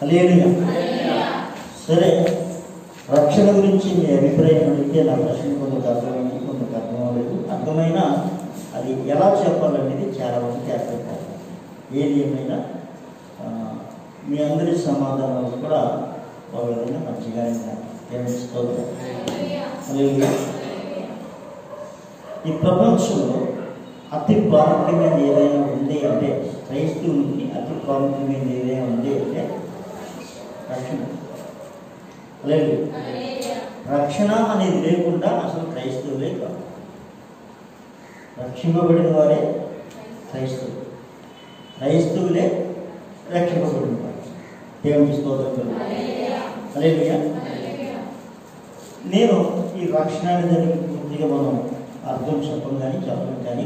హల్లెలూయా సరే రక్షణ గురించి మీ అభిప్రాయం అడిగితే నా ప్రశ్న కొంత అర్థమైంది కొంత అర్థం అవ్వలేదు అర్థమైనా అది ఎలా చెప్పాలనేది చాలా మందికి అర్థం కాదు ఏది ఏమైనా ఆ, మీ అందరి సమాధానాలు కూడా ఒక విధంగా మంచిగానే ఉన్నాయి ఏమిస్తోంది హల్లెలూయా ఈ ప్రపంచంలో అతి ప్రాముఖ్యమైనది ఏదైనా ఉంది అంటే క్రైస్తవునికి అతి ప్రాముఖ్యమైనది ఏదైనా ఉంది అంటే రక్షణ లేదు రక్షణ అనేది లేకుండా అసలు క్రైస్తవులే కాదు రక్షింపబడిన వారే క్రైస్తవులు క్రైస్తవులే రక్షింపబడిన వారు దేవునికి స్తోత్రం అలేలుయా నేను ఈ రక్షణ అనేది పూర్తిగా మనం అర్థం చెప్పం కానీ చెప్పం కానీ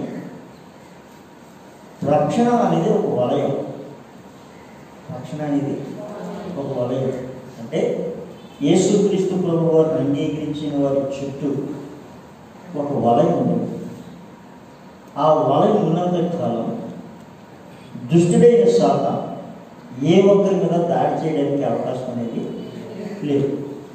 రక్షణ అనేది ఒక వలయం రక్షణ అనేది ఒక వలయం అంటే యేసుక్రీస్తు ప్రభు వారిని అంగీకరించిన వారి చుట్టూ ఒక వలయం ఉంది ఆ వలయం ఉన్నంత కాలం దుష్టుడైన శాఖ ఏ ఒక్కరి మీద దాడి చేయడానికి అవకాశం అనేది లేదు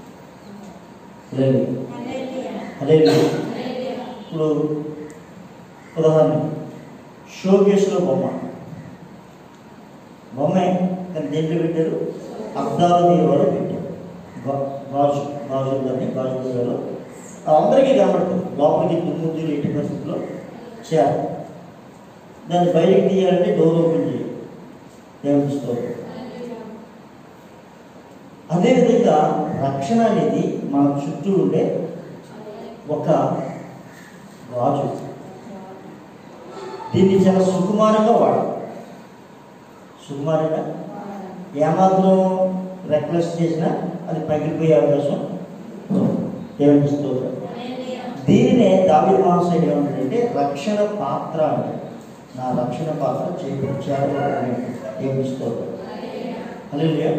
లేదు అదే ఇప్పుడు ఉదాహరణ షోకేస్లో బొమ్మ బొమ్మే కానీ దేంట్లో పెట్టారు అద్దాల దీవాలో పెట్టారు గా- గాజు గాజులని గాజు దీవాలో అందరికీ కనబడుతుంది లోపలికి దుమ్ముద్దులు ఎట్టి పరిస్థితుల్లో చేయాలి దాన్ని బయటికి తీయాలంటే డోర్ ఓపెన్ చేయాలి దేవుని స్తోత్రం అదేవిధంగా రక్షణ అనేది మన చుట్టూ ఉండే ఒక గాజు దీన్ని చాలా సుకుమారంగా వాడాలి సుకుమారంగా ఏమాత్రం రెక్లెస్ చేసినా అది పగిలిపోయే అవకాశం ఉంది. దేవునికి స్తోత్రం దీనినే దావి మహాశయుడు ఏమంటాడంటే రక్షణ పాత్ర అంటే నా రక్షణ పాత్ర చేకూర్చారు దేవుని స్తోత్రం హల్లెలూయా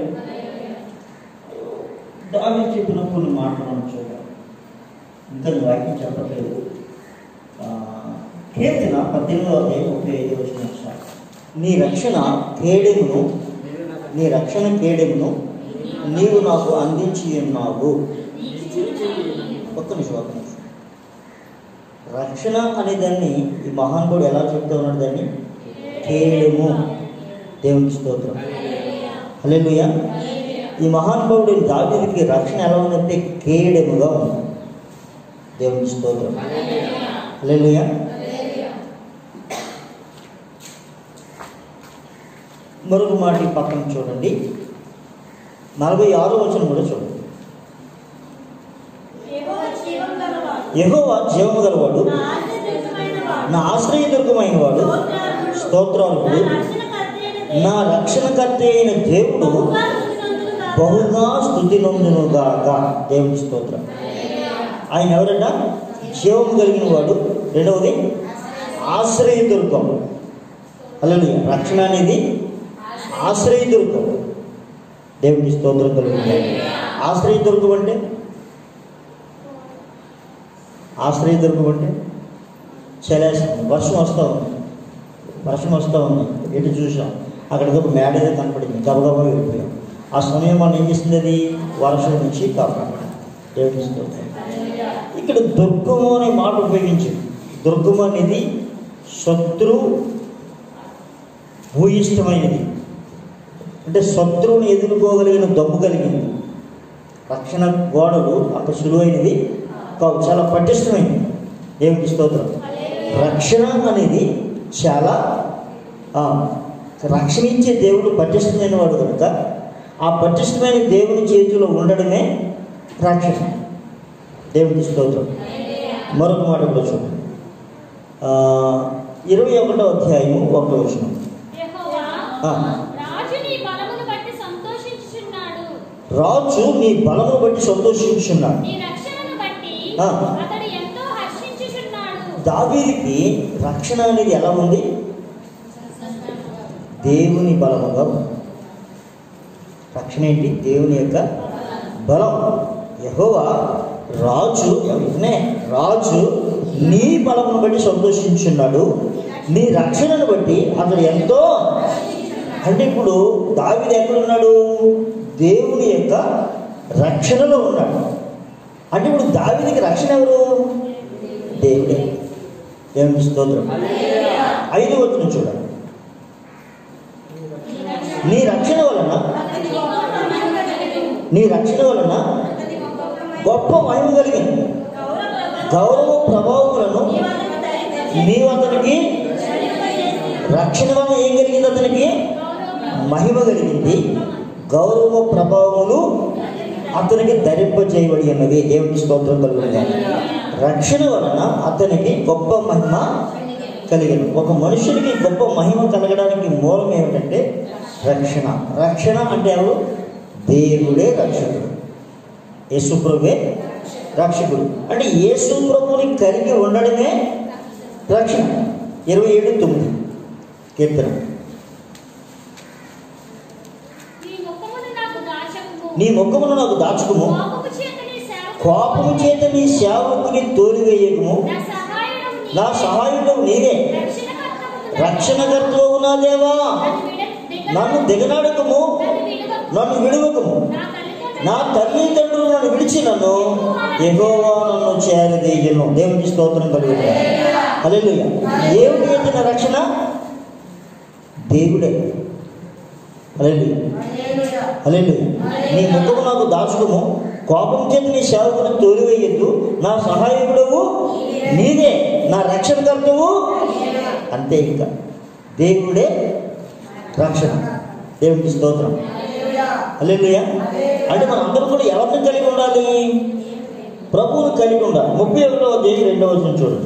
దావి చెప్పిన కొన్ని మాటలు మనం చూద్దాం ఇంకా నీ వాక్యం చెప్పట్లేదు ఆ, కీర్తన పద్దెనిమిదవ అధ్యాయం ముప్పై ఐదు వచ్చిన ఒకసారి నీ రక్షణ కేడెమును నీ రక్షణ కేడెమును నీవు నాకు అందించి ఉన్నావు ఒక్క నిమిషం ఒక్క నిమిషం రక్షణ అనే దాన్ని ఈ మహానుభావుడు ఎలా చెప్తా ఉన్నాడు దాన్ని కేడెము దేవునికి స్తోత్రం హల్లెలూయా ఈ మహానుభావుడు దావీదుకి రక్షణ ఎలా ఉందంటే కేడెముగా ఉంది దేవునికి స్తోత్రం హల్లెలూయా మరొక మాట ఈ పక్కన చూడండి నలభై ఆరో వచనం కూడా చూడండి యెహోవా జీవం గలవాడు. యెహోవా జీవము గలవాడు నా ఆశ్రయదుర్గమైన వాడు. నా ఆశ్రయదుర్గమైన వాడు స్తోత్రార్హుడు. స్తోత్రార్హుడు. నా రక్షణకర్త అయిన నా దేవుడు. రక్షణకర్త అయిన దేవుడు బహుగా స్తుతినందునుగాక. బహుగా స్థుతి నొందునుగాక దేవుని స్తోత్రం ఆయన ఎవరట జీవము కలిగిన వాడు రెండవది ఆశ్రయదుర్గం అలాగే రక్షణ అనేది ఆశ్రయదుర్గం దేవునికి స్తోత్రం కలుగుతుంది ఆశ్రయదుర్గం అంటే ఆశ్రయదుర్గం అంటే చలేస్తుంది వర్షం వస్తూ ఉంది వర్షం వస్తూ ఉంది ఎటు చూసాం అక్కడికి ఒక మేడ ఏదో కనపడింది గబగబా వెళ్ళిపోయాం ఆ సమయం మనం ఏం చేస్తుంది అది వర్షం నుంచి కాపాడు దేవుని స్తోత్రం ఇక్కడ దుర్గము అనే మాట ఉపయోగించింది దుర్గము అనేది శత్రు భూయిష్టమైనది అంటే శత్రువుని ఎదుర్కోగలిగిన దమ్ము కలిగింది రక్షణ గోడలు అంత సులువైనది కావు చాలా పటిష్టమైనది దేవునికి స్తోత్రం రక్షణ అనేది చాలా ఆ, రక్షణించే దేవుడు పటిష్టమైన వాడు కనుక ఆ పటిష్టమైన దేవుని చేతిలో ఉండడమే రక్షణ దేవునికి స్తోత్రం మరొక మాట కూడా చూడండి ఆ, ఇరవై ఒకటో అధ్యాయము ఒకటో వచనం యెహోవా ఆ. రాజు నీ బలమును బట్టి సంతోషించుచున్నాడు రాజు నీ బలమును బట్టి సంతోషించున్నాడు నీ రక్షణను బట్టి ఆ. అతడు ఎంతో హర్షించుచున్నాడు దావీదికి రక్షణ అనేది ఎలా ఉంది దేవుని బలముగా ఉంది రక్షణ ఏంటి దేవుని యొక్క బలం యెహోవా రాజు వెంటనే రాజు నీ బలమును బట్టి సంతోషించున్నాడు నీ రక్షణను బట్టి అతడు ఎంతో అంటే ఇప్పుడు దావీదు ఎక్కడున్నాడు దేవుని యొక్క రక్షణలో ఉన్నాడు అంటే ఇప్పుడు దావీదికి రక్షణ ఎవరు దేవుడే దేవుని స్తోత్రం ఐదు వచ్చిన చూడండి నీ రక్షణ వలన నీ రక్షణ వలన గొప్ప మహిమ కలిగింది గౌరవ ప్రభావములను నీవు అతనికి రక్షణ వలన ఏం కలిగింది అతనికి మహిమ కలిగింది గౌరవ ప్రభావములు అతనికి ధరింపజేయబడి ఉన్నవి దేవుని స్తోత్రం కలుగుతుంది రక్షణ వలన అతనికి గొప్ప మహిమ కలిగింది ఒక మనుషుడికి గొప్ప మహిమ కలగడానికి మూలం ఏమిటంటే రక్షణ రక్షణ అంటే ఎవరు దేవుడే రక్షకుడు యేసుప్రభువే రక్షకుడు అంటే యేసుప్రభుని కలిగి ఉండడమే రక్షణ ఇరవై ఏడు తొమ్మిది కీర్తన నీ ముఖమును నాకు దాచకుము. నీ ముఖమును నాకు దాచుకుము కోపము చేత నీ సేవకుడు కోపము చేత నీ సేవకుని తోలివేయకుము నా సహాయుడవు నీవే. నా సహాయుడు నీవే రక్షణకర్తవు నీవే. రక్షణకర్తవు నా దేవా నన్ను విడ- దిగ- నన్ను దిగనాడకము నన్ను విడువకు. నన్ను విడువకము నా తల్లిదండ్రులు నా తల్లిదండ్రులు నన్ను విడిచి నన్ను ఎగోవా నన్ను చేరదీయను దేవునికి స్తోత్రం కలుగుతుంది హల్లెలూయా దేవుడు చేసిన రక్షణ దేవుడే హల్లెలూయా హల్లెలూయా నీ ముఖము నాకు దాచుకుము కోపం చేత నీ సేవకుని తోలివేయద్దు నా సహాయకుడవు నీవే నా రక్షణకర్తవు అంతే ఇంకా దేవుడే రక్షణ దేవునికి స్తోత్రం హల్లెలూయా అంటే మనం అందరం కూడా ఎవరిని కలిగి ఉండాలి ప్రభువుని కలిగి ఉండాలి ముప్పై ఒకటో అధ్యాయం రెండవ వచనం చూడండి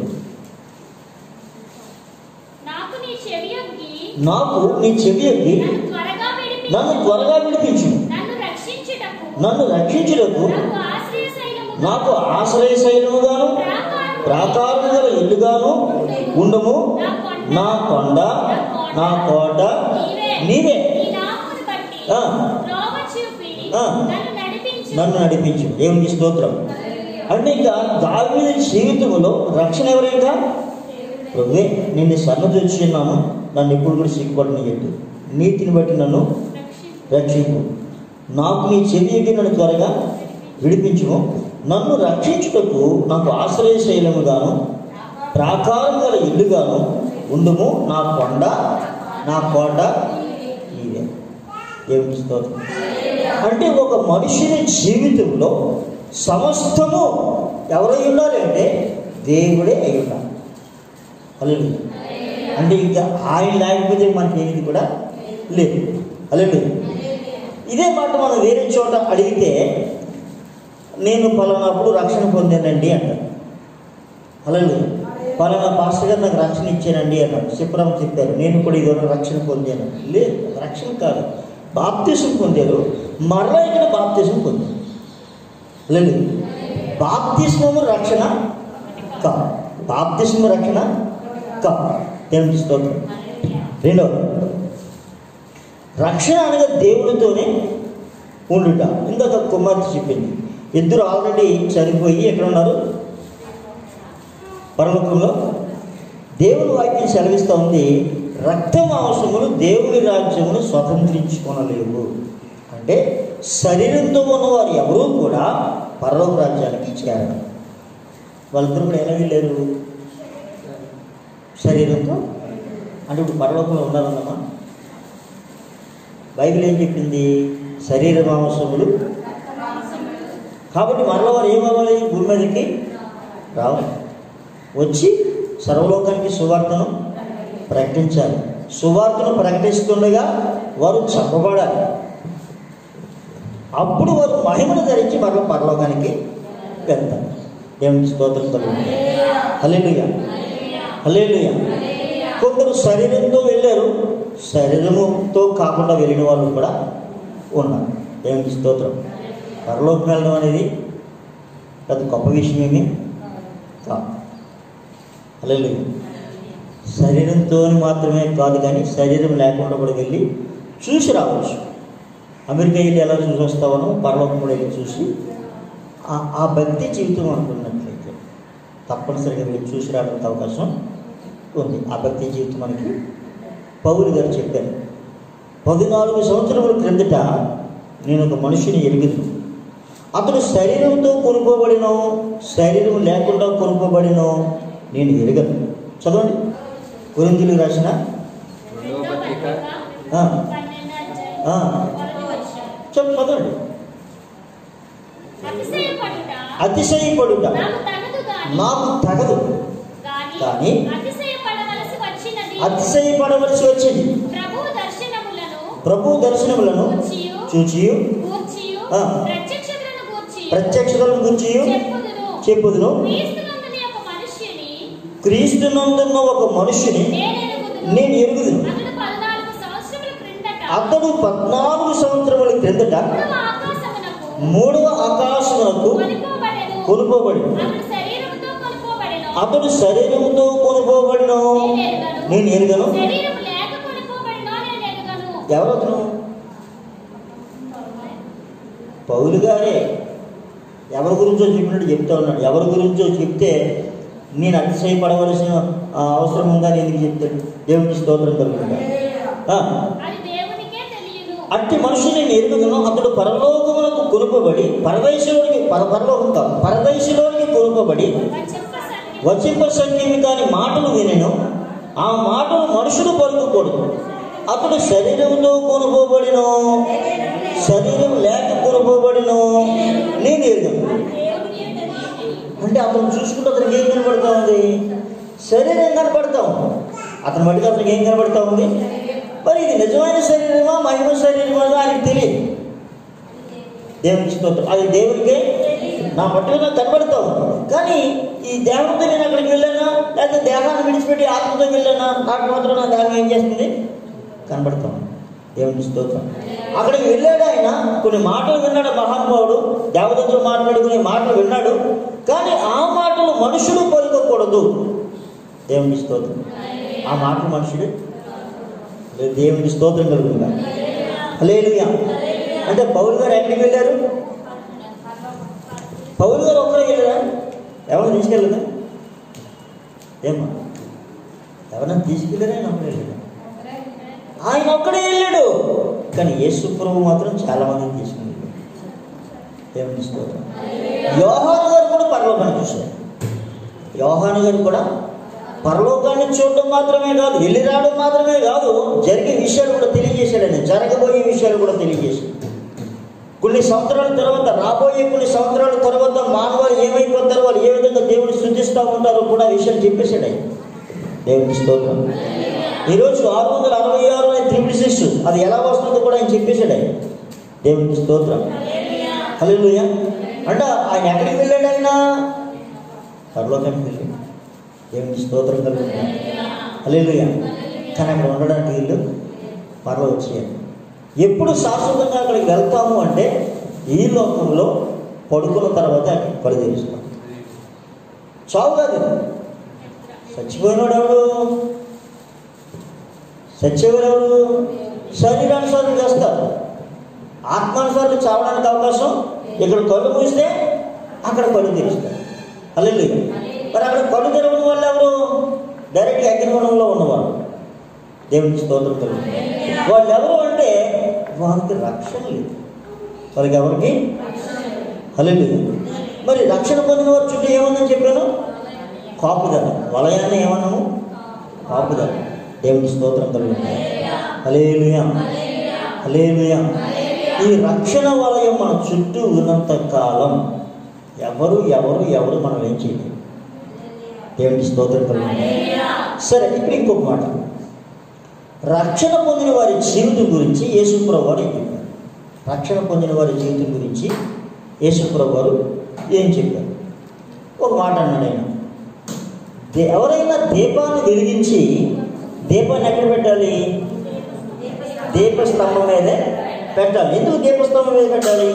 నాకు నీ చెవియొగ్గి నాకు నీ చెవి ఎక్కి నన్ను త్వరగా విడిపి నన్ను త్వరగా విడిపించు నన్ను రక్షించుటకు నన్ను రక్షించుటకు నాకు ఆశ్రయ శైలము నాకు ఆశ్రయ శైలముగాను ప్రాకారము గల ఇల్లుగాను ఉండము నా కొండ నా కోట నీవే నీ నామమును బట్టి ఆ. త్రోవ చూపి ఆ. నన్ను నడిపించు నన్ను నడిపించు దేవునికి స్తోత్రం అంటే ఇంకా దావీదు జీవితంలో రక్షణ ఎవరైనా ప్రభువే నిన్ను సన్నదొచ్చున్నాను నన్ను ఎప్పుడు కూడా సిగ్గుపడనియద్దు నీతిని బట్టి నన్ను రక్షించు రక్షించు నాకు నీ చెవి ఎక్కి నన్ను త్వరగా విడిపించుము నన్ను రక్షించుటకు నాకు ఆశ్రయ శైలముగాను ప్రాకారం గల ఇల్లుగాను ఉండుము నా కొండ నా కోట ఇదే దేవునికి స్తోత్రం అంటే ఒక మనిషిని జీవితంలో సమస్తము ఎవరై ఉండాలి అంటే దేవుడే అయి ఉండాలి అల్లుడు అంటే ఇంకా ఆయన లేకపోతే మనకి ఏది కూడా లేదు అల్లుడు ఇదే మాట మనం వేరే చోట అడిగితే నేను పలానాప్పుడు రక్షణ పొందానండి అంటారు అల్లుడు పలానా పాస్టర్ గారు నాకు రక్షణ ఇచ్చానండి అన్నాడు శుభ్రం చెప్పారు నేను కూడా ఇదివరకు రక్షణ పొందాను లేదు రక్షణ కాదు బాప్తిసం పొందారు మరలా ఇక్కడ బాప్తిసం పొందారు లేదు బాప్తిస్మము రక్షణ కాదు బాప్తిస్మ రక్షణ కాదు దేవునికి స్తోత్రం రెండవది రక్షణ అనగా దేవుడితోనే ఉండుట ఇంకొక కుమార్తె చెప్పింది ఇద్దరు ఆల్రెడీ చనిపోయి ఎక్కడ ఉన్నారు పరలోకంలో దేవుని వాక్యం సెలవిస్తూ ఉంది రక్త మాంసములు దేవుని రాజ్యమును స్వతంత్రించుకొనలేవు అంటే శరీరంతో ఉన్నవారు ఎవరూ కూడా పరలోక రాజ్యానికి చేరడం వాళ్ళిద్దరు కూడా ఎలా వెళ్ళారు శరీరంతో అంటే ఇప్పుడు పరలోకంలో ఉన్నారన్నమా బైబిల్ ఏం చెప్పింది శరీర మాంసములు కాబట్టి మనలో వారు ఏమవ్వాలి భూమి మీదకి రావాలి వచ్చి సర్వలోకానికి సువార్తను ప్రకటించాలి సువార్తను ప్రకటిస్తుండగా వారు చంపబడాలి అప్పుడు వారు మహిమను ధరించి మరల పరలోకానికి వెళ్తారు దేవునికి స్తోత్రం కలుగుతుంది హల్లెలూయ హల్లెలూయ కొందరు శరీరంతో వెళ్ళారు శరీరముతో కాకుండా వెళ్ళిన వాళ్ళు కూడా ఉన్నారు దేవునికి స్తోత్రం పరలోకం వెళ్ళడం అనేది పెద్ద గొప్ప విషయమేమి కాదు హల్లెలూయ శరీరంతో మాత్రమే కాదు కానీ శరీరం లేకుండా కూడా వెళ్ళి చూసి రావచ్చు అమెరికా వెళ్ళి ఎలా చూసి వస్తావనో పరలోకం కూడా వెళ్ళి చూసి ఆ- ఆ భక్తి జీవితం అనుకున్నట్లయితే తప్పనిసరిగా వెళ్ళి చూసి రావడానికి అవకాశం ఉంది ఆ భక్తి జీవితం మనకి పౌలు గారు చెప్పారు పద్నాలుగు సంవత్సరముల క్రిందట నేను ఒక మనిషిని ఎరుగుదు అతడు శరీరంతో కొనుక్కోబడినో శరీరం లేకుండా కొనుక్కోబడినో నేను ఎరగను చదవండి గురిందులు రాసిన రెండో పత్రిక ఆ, పన్నెండో అధ్యాయం ఆ. మొదటి వచనం. చెప్పు చదవండి అతిశయపడుట అతిశయపడుట నాకు తగదు గాని నాకు తగదు గాని కానీ అతిశయపడవలసి వచ్చినది అతిశయపడవలసి వచ్చింది ప్రభు దర్శనములను ప్రభు దర్శనములను గూర్చియు చూచియు గూర్చియు ఆ. ప్రత్యక్షతలను గూర్చియు ప్రత్యక్షతలను గుర్చియు చెప్పుదును చెప్పుదును క్రీస్తునందుని ఒక మనుష్యుని క్రీస్తునందున్న ఒక మనుషుని నేనెరుగుదును. నేను ఎరుగుదును అతడు పద్నాలుగు సంవత్సరముల క్రిందట అతడు పద్నాలుగు సంవత్సరముల క్రిందట మూడవ ఆకాశమునకు మూడవ ఆకాశమునకు కొనుక్కోబడెను. కొనుకోబడి అతడు శరీరముతో కొనుక్కోబడెను. అతడు శరీరముతో కొనుకోబడిన నేను ఎరుగను శరీరము లేక కొనుక్కోబడెనో నేను ఎరుగను. ఎవరతను పౌలు గారే ఎవరి గురించో చెప్పినట్టు చెప్తా ఉన్నాడు ఎవరి గురించో చెప్తే నేను అతిశయపడవలసిన ఆ, అవసరం ఉందని ఎందుకు చెప్తాడు దేవునికి స్తోత్రం కలుగుతుంది అది దేవునికే తెలియను అట్టి మనుషుని నేను ఎరుగుదును అతడు పరలోకములకు కొనుపబడి పరదేశంలోనికి పర పరలోకం కాదు పరదేశంలోనికి కొనుపబడి వచింప సంఖ్య వచింప సంఖ్యమి కాని మాటలు వినెను ఆ మాటలు మనుషులు పలుకుకూడదు అతడు శరీరంతో కొనుకోబడిన శరీరం లేక కొనుకోబడిన నేను ఎరుగను దేవునికే తెలియను. అంటే అతను చూసుకుంటే అతనికి ఏం కనబడతా ఉంది శరీరం కనబడతా ఉంది అతని మటుకు అతనికి ఏం కనబడతా ఉంది మరి ఇది నిజమైన శరీరమా మహిమ శరీరమా ఆయనకు తెలియదు దేవునికి స్తోత్రం అది దేవునికే నా మట్టుకు నాకు కనబడతా ఉంది కానీ ఈ దేహంతో నేను అక్కడికి వెళ్ళానా లేకపోతే దేహాన్ని విడిచిపెట్టి ఆత్మతో వెళ్ళానా నాకు మాత్రం నా దేహం ఏం చేస్తుంది కనబడతా ఉంది దేవునికి స్తోత్రం అక్కడికి వెళ్ళాడు ఆయన కొన్ని మాటలు విన్నాడు మహానుభావుడు దేవదత్తులు మాట్లాడుకునే మాటలు విన్నాడు కానీ ఆ మాటలు మనుషులు పలుకోకూడదు దేవునికి స్తోత్రం ఆ మాటలు మనుషుడు లేదు దేవునికి స్తోత్రం కలుగుతుందా లేలుయా అంటే పౌలు గారు ఎక్కడికి వెళ్ళారు పౌలు గారు ఒక్కరే వెళ్ళారా ఎవరు తీసుకెళ్ళదా ఏమా ఎవరైనా తీసుకెళ్ళారా ఆయన ఒక్కడే వెళ్ళాడు ఆయన ఒక్కడే వెళ్ళాడు కానీ యేసు ప్రభు మాత్రం చాలా మందిని తీసుకుని వెళ్ళాడు దేవుని స్తోత్రం యోహాను గారు కూడా పరలోకాన్ని చూశారు యోహాను గారు కూడా పరలోకాన్ని చూడడం మాత్రమే కాదు వెళ్ళి రావడం మాత్రమే కాదు జరిగే విషయాలు కూడా తెలియజేశాడు ఆయన జరగబోయే విషయాలు కూడా తెలియజేశాడు కొన్ని సంవత్సరాల తర్వాత రాబోయే కొన్ని సంవత్సరాల తర్వాత మానవాళ్ళు ఏమైపోతారో వాళ్ళు ఏ విధంగా దేవుని శుద్ధిస్తూ ఉంటారో కూడా విషయం చెప్పేశాడు ఆయన దేవుని స్తోత్రం ఈరోజు ఆరు వందల అరవై ఆరు అనే త్రిపుల్ సిక్స్ అది ఎలా వస్తుందో కూడా ఆయన చెప్పేశాడు ఆయన దేవునికి స్తోత్రం హల్లెలూయా అంటే ఆయన ఎక్కడికి వెళ్ళాడు ఆయన పరలోకానికి వెళ్ళాడు దేవునికి స్తోత్రం కలుగుతుంది హల్లెలూయా కానీ అక్కడ ఉండడానికి వీళ్ళు పరలో వచ్చేయాలి ఎప్పుడు శాశ్వతంగా అక్కడికి వెళ్తాము అంటే ఈ లోకంలో పడుకున్న తర్వాత అక్కడికి పడి తెరుస్తాం చావు కాదు ఇది. చచ్చిపోయినాడు ఎవడు చచ్చేవారు ఎవరు శరీరానుసారం చేస్తారు ఆత్మానుసారం చావడానికి అవకాశం ఇక్కడ కళ్ళు మూస్తే అక్కడ కళ్ళు తెరుస్తారు అల్లెల్లి మరి అక్కడ కళ్ళు తెరవడం వల్ల ఎవరు డైరెక్ట్ అగ్నిగుణంలో ఉన్నవారు దేవునికి స్తోత్రం కలుగుతుంది వాళ్ళు ఎవరు అంటే వారికి రక్షణ లేదు వాళ్ళకి ఎవరికి అల్లెల్లి మరి రక్షణ పొందిన వారి చుట్టూ ఏముందని చెప్పాను కాపుదల వలయాన్ని ఏమన్నాము కాపుదల దేవునికి స్తోత్రం కలుగుతుంది హలేలుయా హలేలుయా ఈ రక్షణ వలయం మన చుట్టూ ఉన్నంత కాలం ఎవరు ఎవరు ఎవరు మనం ఏం చేయలేము దేవునికి స్తోత్రం కలుగుతుంది సరే ఇప్పుడు ఇంకొక మాట రక్షణ పొందిన వారి జీవితం గురించి యేసుప్రభు వారు ఏం చెప్పారు రక్షణ పొందిన వారి జీవితం గురించి యేసుప్రభు వారు ఏం చెప్పారు ఒక మాట అన్నాడు ఆయన దే- ఎవరైనా దీపాన్ని వెలిగించి దీపాన్ని ఎక్కడ పెట్టాలి దీపస్తంభం మీదే పెట్టాలి ఎందుకు దీపస్తంభం మీద పెట్టాలి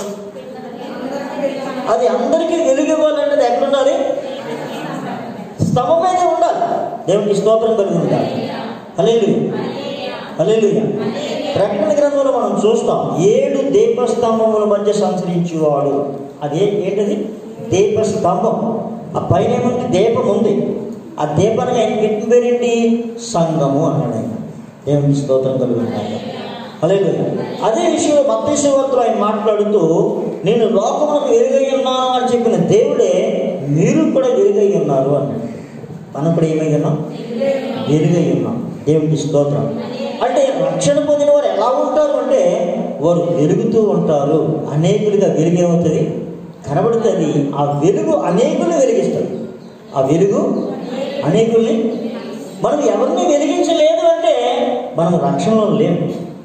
అది అందరికీ వెలుగు ఇవ్వాలంటే ఎక్కడ ఉండాలి స్తంభం మీదే ఉండాలి దేవునికి స్తోత్రం కలుగుతుంది హలేలు హలేలు ప్రకటన గ్రంథంలో మనం చూస్తాం ఏడు దీపస్తంభముల మధ్య సంచరించేవాడు అది ఏంటది దీపస్తంభం ఆ పైన ఏముంది దీపం ఉంది ఆ దీపానికి ఆయన పెట్టిన పేరేంటి సంఘము అన్నాడు ఆయన దేవునికి స్తోత్రం కలుగుతుంది అలాగే అదే విషయంలో మత్తేశ్వర్తులు ఆయన మాట్లాడుతూ నేను లోకములకు వెలుగై ఉన్నాను అని చెప్పిన దేవుడే మీరు కూడా వెలుగై ఉన్నారు అన్నాడు మనం కూడా ఏమై ఉన్నాం వెలుగై ఉన్నాం దేవునికి స్తోత్రం అంటే రక్షణ పొందిన వారు ఎలా ఉంటారు అంటే వారు వెలుగుతూ ఉంటారు అనేకులుగా వెలుగు ఏమవుతుంది కనబడుతుంది ఆ వెలుగు అనేకుల్ని వెలిగిస్తుంది ఆ వెలుగు అనేకుల్ని మనం ఎవరిని వెలిగించలేదు అంటే మనం రక్షణలో లేము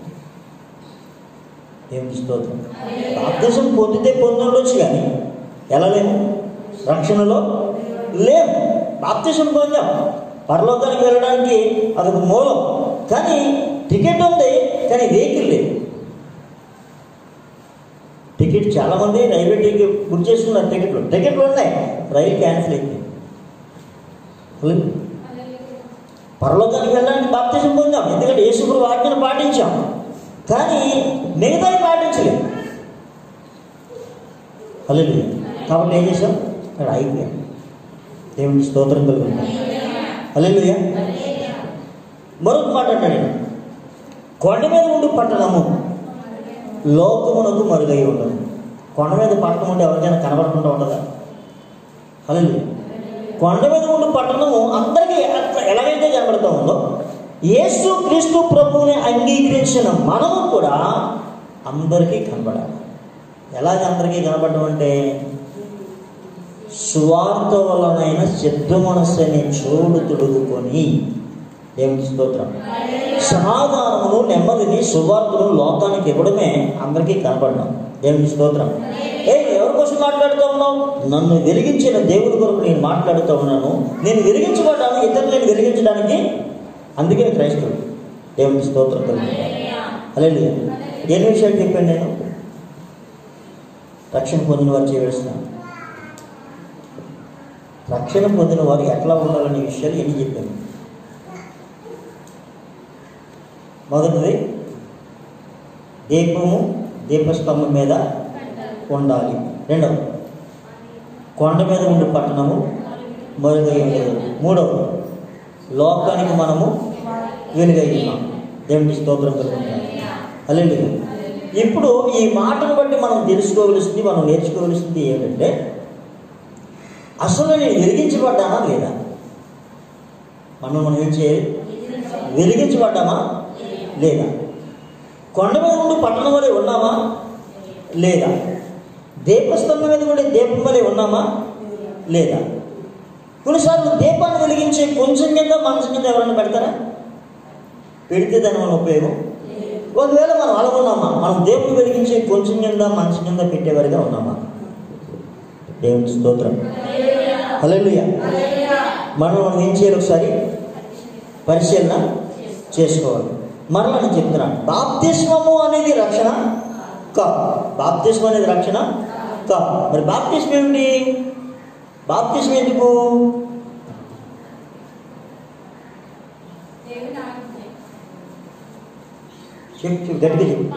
దేవునికి స్తోత్రం బాప్తిజం పొందితే పొందొచ్చు కానీ ఎలా లేము రక్షణలో లేము బాప్తిజం పొందాం పరలోకానికి వెళ్ళడానికి అదొక మూలం కానీ టికెట్ ఉంది కానీ వెహికల్ లేదు టికెట్ చాలామంది రైల్వే టికెట్ బుక్ చేసుకున్నారు టికెట్లు టికెట్లు ఉన్నాయి రైలు క్యాన్సిల్ అయింది హలో పరలోకానికి వెళ్ళడానికి బాప్తిజం పొందాం ఎందుకంటే యేసుకుడు వాక్యను పాటించాం కానీ మిగతాయి పాటించలేదు హలో కాబట్టి ఏం చేసాం అక్కడ అయిపోయాం దేవుని స్తోత్రం కలుగుతాం హలో మరొక మాట అంటాడు కొండ మీద ఉండి పట్టణము లోకమునకు మరుగై ఉండదు కొండ మీద పట్టణం ఉంటే ఎవరికైనా కనబడకుండా ఉండదా హలో కొండ మీద ఉండి పట్టణము అందరికీ ఎట్లా ఎలాగైతే కనబడుతూ ఉందో యేసు క్రీస్తు ప్రభువుని అంగీకరించిన మనము కూడా అందరికీ కనబడాలి ఎలాగ అందరికీ కనబడడం అంటే సువార్త వలనైన సిద్ధ మనస్సుని చూడు తొడుగుకొని దేవుని స్తోత్రం సమాధానమును నెమ్మదిని సువార్తను లోకానికి ఇవ్వడమే అందరికీ కనపడడం దేవుని స్తోత్రం ఏ ఎవరి కోసం మాట్లాడుతూ ఉన్నావు నన్ను వెలిగించిన దేవుడి కొరకు నేను మాట్లాడుతూ ఉన్నాను నేను వెలిగించబడ్డాను ఇతరులు నేను వెలిగించడానికి అందుకే క్రైస్తవుడు దేవుని స్తోత్రం అలే ఎన్ని విషయాలు చెప్పాను నేను రక్షణ పొందిన వారు చేయవలసిన రక్షణ పొందిన వారు ఎట్లా ఉండాలనే విషయాలు ఎన్ని చెప్పాను మొదటిది దీపము దీపస్తంభం మీద ఉండాలి రెండవ కొండ మీద ఉండి పట్టణము మరుగై ఉండదు మూడవ లోకానికి మనము వెలుగై ఉన్నాం దేవునికి స్తోత్రం కలుగుతున్నాం అల్లెండి ఇప్పుడు ఈ మాటను బట్టి మనం తెలుసుకోవలసింది మనం నేర్చుకోవలసింది ఏంటంటే అసలు నేను వెలిగించబడ్డానా లేదా మనం మనం ఏం చేయాలి వెలిగించబడ్డామా లేదా కొండ మీద ఉండి పట్టణం వలె ఉన్నామా లేదా దీపస్తంభం మీద ఉండే దీపం వలె ఉన్నామా లేదా కొన్నిసార్లు దీపాన్ని వెలిగించే కొంచెం కింద మంచం కింద ఎవరైనా పెడతారా పెడితే దాని వల్ల ఉపయోగం ఒకవేళ మనం అలా ఉన్నామా మనం దేవుని వెలిగించే కొంచెం కింద మంచం కింద పెట్టేవారిగా ఉన్నామా దేవుని స్తోత్రం హలో మనం మనం ఏం చేయాలి ఒకసారి పరిశీలన చేసుకోవాలి మరలా నేను చెప్తున్నాను బాప్తిస్మము అనేది రక్షణ కా బాప్తిస్మం అనేది రక్షణ కా మరి బాప్తిస్మం ఏమిటి బాప్తిస్మం ఎందుకు చెప్పు చెప్పు గట్టిగా చెప్పు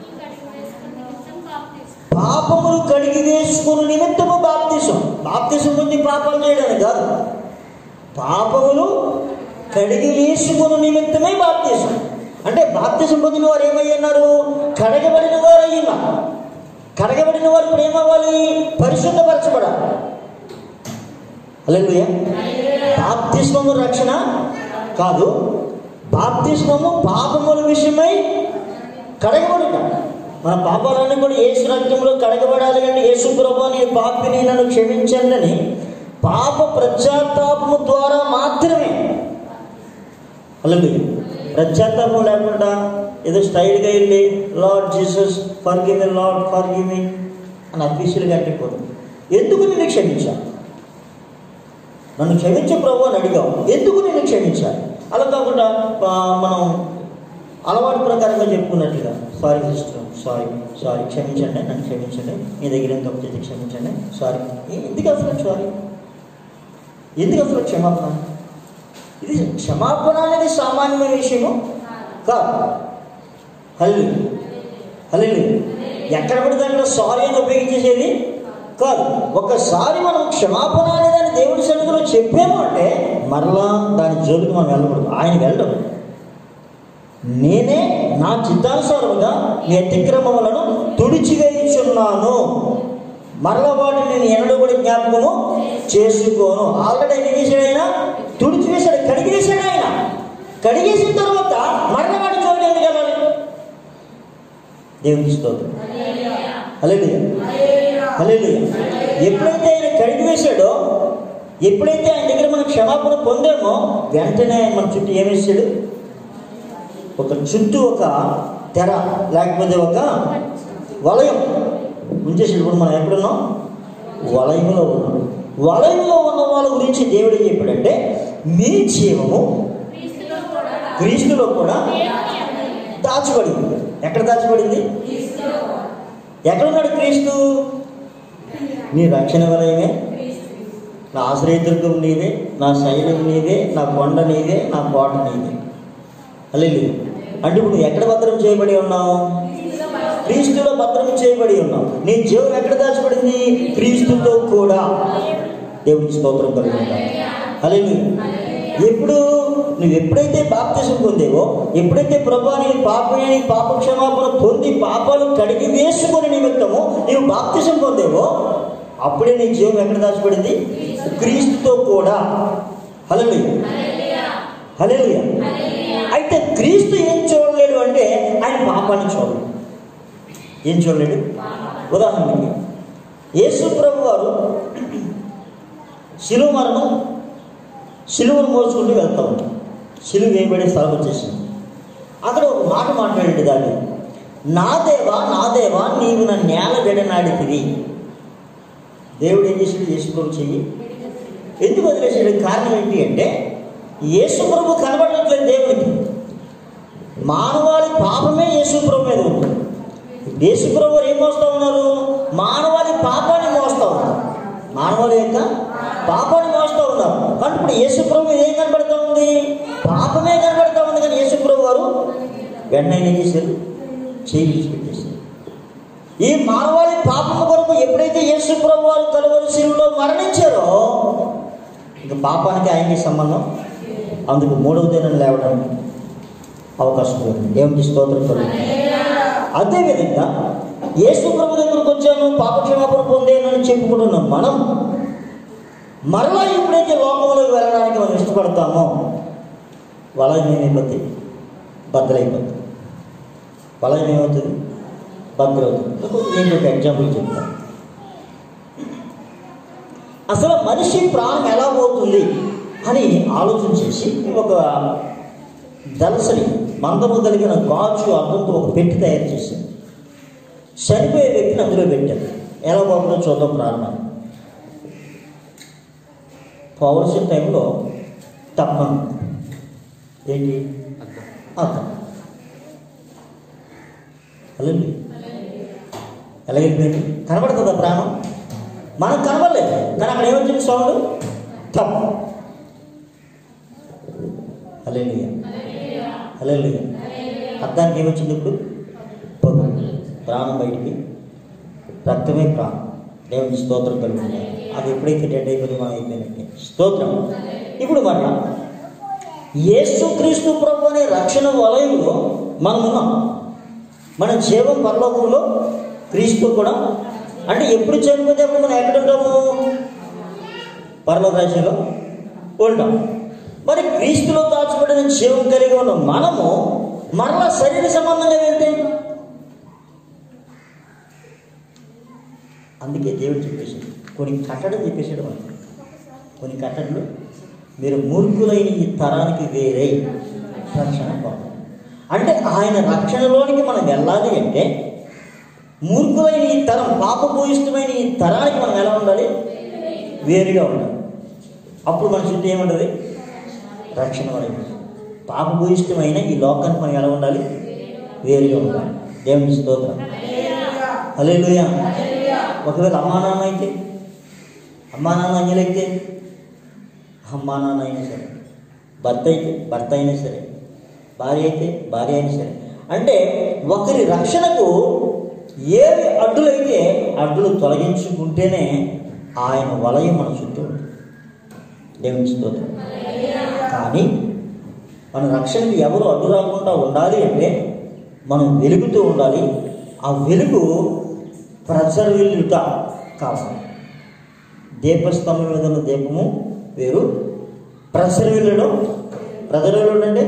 పాపములు కడిగి వేసుకుని నిమిత్తము బాప్తిసం బాప్తిసం పొంది పాపాలు చేయడానికి కాదు పాపములు కడిగి వేసుకుని నిమిత్తమే బాప్తిసం అంటే బాప్తిసం పొందిన వారు ఏమయ్యన్నారు కడగబడిన వారు అయ్యున్నారు కడగబడిన వారు ఇప్పుడు ఏమవ్వాలి పరిశుద్ధపరచబడాలి అలెలుయ బాప్తిస్మము రక్షణ కాదు బాప్తిస్మము పాపముల విషయమై కడగబడుట మన పాపాలన్నీ కూడా ఏసు రక్తంలో కడగబడాలి అంటే యేసు ప్రభు నీ పాపిని నన్ను క్షమించండి అని పాప ప్రత్యాత్తాపము ద్వారా మాత్రమే అలాగే ప్రత్యాత్తాపం లేకుండా ఏదో స్టైల్గా వెళ్ళి Lord Jesus forgive me Lord forgive me అని అఫీషియల్గా కట్టిపోతుంది ఎందుకు నిన్ను క్షమించాలి నన్ను క్షమించే ప్రభు అని అడిగావు ఎందుకు నేను క్షమించాలి అలా కాకుండా ఆ, మనం అలవాటు ప్రకారంగా చెప్పుకున్నట్లుగా సారీ సిస్టర్ సారీ సారీ క్షమించండి నన్ను క్షమించండి మీ దగ్గర ఏం తప్పు చేస్తే క్షమించండి సారీ ఏ- ఎందుకు అసలు సారీ ఎందుకు అసలు క్షమాపణ ఇది క్షమాపణ అనేది సామాన్యమైన విషయము కాదు హల్లి హల్లి ఎక్కడ పడితే అక్కడ సారీ అని ఉపయోగించేసేది కాదు ఒకసారి మనం క్షమాపణ అనేదాన్ని దేవుడి సన్నిధిలో చెప్పాము అంటే మరలా దాని జోలికి మనం వెళ్ళకూడదు ఆయన వెళ్ళడం నేనే నా చిత్తానుసారముగా నీ అతిక్రమములను తుడిచివేయుచున్నాను మరల వాటిని నేను ఎన్నడూ కూడా జ్ఞాపకము చేసుకోను ఆల్రెడీ ఏం చేశాడు ఆయన తుడిచివేశాడు కడిగేశాడు ఆయన కడిగేసిన తర్వాత మరల వాటి చోటు ఎందుకు వెళ్ళాలి దేవుని స్తోత్రం హల్లెలూయా హల్లెలూయా ఎప్పుడైతే ఆయన కడిగి వేశాడో ఎప్పుడైతే ఆయన దగ్గర మనం క్షమాపణ పొందామో వెంటనే ఆయన మన చుట్టూ ఏమేసాడు ఒక చుట్టూ ఒక తెర లేకపోతే ఒక వలయం ఉంచేసాడు ఇప్పుడు మనం ఎక్కడున్నాం వలయంలో ఉన్నాం వలయంలో ఉన్న వాళ్ళ గురించి దేవుడు ఏం చెప్పాడంటే మీ జీవము క్రీస్తులో కూడా క్రీస్తులో కూడా దేవుని అందరి దాచబడింది ఎక్కడ దాచబడింది ఎక్కడున్నాడు క్రీస్తు నీ రక్షణ వలయమే నా ఆశ్రయదుర్గం నీవే నా శైలం నీవే నా కొండ నీవే నా కోట నీవే అల్లెలు అంటే ఇప్పుడు నువ్వు ఎక్కడ భద్రం చేయబడి ఉన్నావు క్రీస్తులో భద్రం చేయబడి ఉన్నావు నీ జీవం ఎక్కడ దాచబడింది క్రీస్తుతో కూడా దేవునికి స్తోత్రం కలుగుతా అల్లెలు ఎప్పుడు నువ్వు ఎప్పుడైతే బాప్తిసం పొందేవో ఎప్పుడైతే ప్రభా నీ పాపమే నీ పాప క్షమాపణ పొంది పాపాలు కడిగి వేసుకుని నిమిత్తము నీవు బాప్తిసం పొందేవో అప్పుడే నీ జీవం ఎక్కడ దాచబడింది క్రీస్తుతో కూడా హలలు హలలు అయితే క్రీస్తు ఏం చూడలేడు అంటే ఆయన పాపాన్ని చూడలేడు ఏం చూడలేడు ఉదాహరణకి యేసు ప్రభు వారు శిలువ మరణం సిలువను మోసుకుంటూ వెళ్తా ఉంటాం సిలువ వేయబడే స్థలం వచ్చేసింది అక్కడ ఒక మాట మాట్లాడండి దాన్ని నా దేవా నా దేవా నీవు నా నేల విడనాడితివి దేవుడు ఏం చేసాడు యేసుప్రభు చెయ్యి ఎందుకు వదిలేసాడు కారణం ఏంటి అంటే యేసుప్రభు కనబడట్లేదు దేవునికి మానవాళి పాపమే యేసుప్రభు మీద ఉంది యేసుప్రభు వారు ఏం మోస్తా ఉన్నారు మానవాళి పాపాన్ని మోస్తా ఉన్నారు మానవాళి యొక్క పాపాన్ని మోస్తా ఉన్నారు కానీ ఇప్పుడు యేసుప్రభు ఏం కనబడుతూ ఉంది పాపమే కనబడుతూ ఉంది కానీ యేసుప్రభు వారు వెంటనే ఏం చేశారు చేయి విడిచిపెట్టేశారు ఈ మానవాళి పాపము కొరకు ఎప్పుడైతే యేసుప్రభు వారు కలువరి శిలువలో మరణించారో ఇక పాపానికి ఆయనకి సంబంధం అందుకు మూడవ దినం లేవడానికి అవకాశం ఉంది దేవునికి స్తోత్రం కలుగుతుంది అదేవిధంగా యేసు ప్రభు దగ్గరకు వచ్చాను పాపక్షమాపణ పొందేనని చెప్పుకుంటున్నాం మనం మరలా ఎప్పుడైతే లోకంలోకి వెళ్ళడానికి మనం ఇష్టపడతామో వలయం ఏమైపోతుంది బద్దలైపోతుంది వలయం ఏమవుతుంది బద్దలవుతుంది నేను ఒక ఎగ్జాంపుల్ చెప్తాను అసలు మనిషి ప్రాణం ఎలా పోతుంది అని ఆలోచన చేసి ఒక దళసరి మందము కలిగిన గాజు అర్థంతో ఒక పెట్టి తయారు చేశాను చనిపోయే వ్యక్తిని అందులో పెట్టారు ఎలా పోతుందో చూద్దాం ప్రారంభం పోవలసిన టైంలో తప్పను ఏంటి అర్థం అలాండి ఎలా వెళ్ళిపోయింది కనబడుతుందా ప్రాణం మనకు కనబడలేదు కానీ అక్కడ ఏమొచ్చింది సౌండ్ తప్పు అలేలుయ్య అలేలుయ్య అర్థానికి ఏమొచ్చింది ఇప్పుడు పొగ ప్రాణం బయటికి రక్తమే ప్రాణం దేవుని స్తోత్రం కలుగుతుంది అది ఎప్పుడైతే డెడ్ అయిపోయింది మనం అయిపోయినట్టే స్తోత్రం ఇప్పుడు మరలా యేసుక్రీస్తు ప్రభు అనే రక్షణ వలయంలో మనం ఉన్నాం మన జీవం పరలోకంలో క్రీస్తు కూడా అంటే ఎప్పుడు చనిపోతే అప్పుడు మనం ఎక్కడ ఉంటాము పరలోక రాజ్యంలో ఉంటాం మరి క్రీస్తులో దాచబడిన జీవం కలిగి ఉన్న మనము మరలా శరీర సంబంధంగా వెళ్తే అందుకే దేవుడు చెప్పేసాడు కొన్ని కట్టడం చెప్పేసాడు మనకి కొన్ని కట్టడలు మీరు మూర్ఖులైన ఈ తరానికి వేరే రక్షణ పొందాలి అంటే ఆయన రక్షణలోనికి మనం వెళ్ళాలి అంటే మూర్ఖులైన ఈ తరం పాపభూయిష్టమైన ఈ తరానికి మనం ఎలా ఉండాలి వేరుగా ఉండాలి అప్పుడు మన చుట్టూ ఏముంటుంది రక్షణ వలన పాపభూయిష్టమైన ఈ లోకానికి మనం ఎలా ఉండాలి వేరుగా ఉండాలి దేవుని స్తోత్రం హల్లెలూయ ఒకవేళ అమ్మా నాన్న అయితే అమ్మా నాన్న అంజలైతే అమ్మా నాన్న అయినా సరే భర్త అయితే భర్త అయినా సరే భార్య అయితే భార్య అయినా సరే అంటే ఒకరి రక్షణకు ఏవి అడ్డులైతే అడ్డులు తొలగించుకుంటేనే ఆయన వలయం మన చుట్టూ ఉంటుంది దేవుని స్తోత్రం కానీ మన రక్షణకి ఎవరు అడ్డు రాకుండా ఉండాలి అంటే మనం వెలుగుతూ ఉండాలి ఆ వెలుగు ప్రజర్విల్లుట కావాలి దీపస్తంభం మీద ఉన్న దీపము వేరు ప్రసరవిల్లడం ప్రజలు అంటే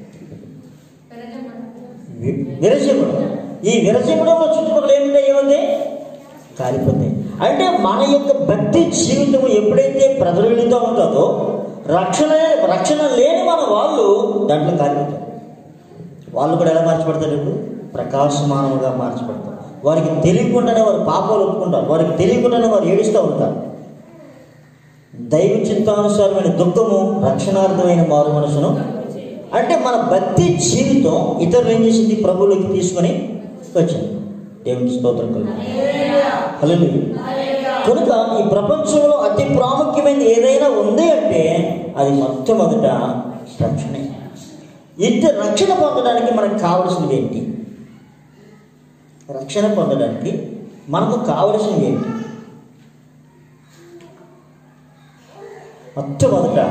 వి- విరచిమ్మడం ఈ విరచిమ్మడంలో చుట్టుపక్కల ఏముంటాయి ఏముంది కాలిపోతాయి అంటే మన యొక్క భక్తి జీవితం ఎప్పుడైతే ప్రజలుతూ ఉంటుందో రక్షణ రక్షణ లేని మన వాళ్ళు దాంట్లో కాలిపోతారు వాళ్ళు కూడా ఎలా మార్చబడతారు ఇప్పుడు ప్రకాశమానముగా మార్చబడతారు వారికి తెలియకుండానే వారు పాపాలు ఒప్పుకుంటారు వారికి తెలియకుండానే వారు ఏడుస్తూ ఉంటారు దైవ చింతానుసారమైన దుఃఖము రక్షణార్థమైన మారు మనసును అంటే మన భక్తి జీవితం ఇతరులు ఏం చేసింది ప్రభువులోకి తీసుకొని వచ్చింది దేవునికి స్తోత్రం కలుగు కనుక ఈ ప్రపంచంలో అతి ప్రాముఖ్యమైనది ఏదైనా ఉంది అంటే అది మొట్టమొదట రక్షణే ఇంత రక్షణ పొందడానికి మనకు కావలసినవి ఏంటి రక్షణ పొందడానికి మనకు కావలసినవి ఏంటి మొట్టమొదట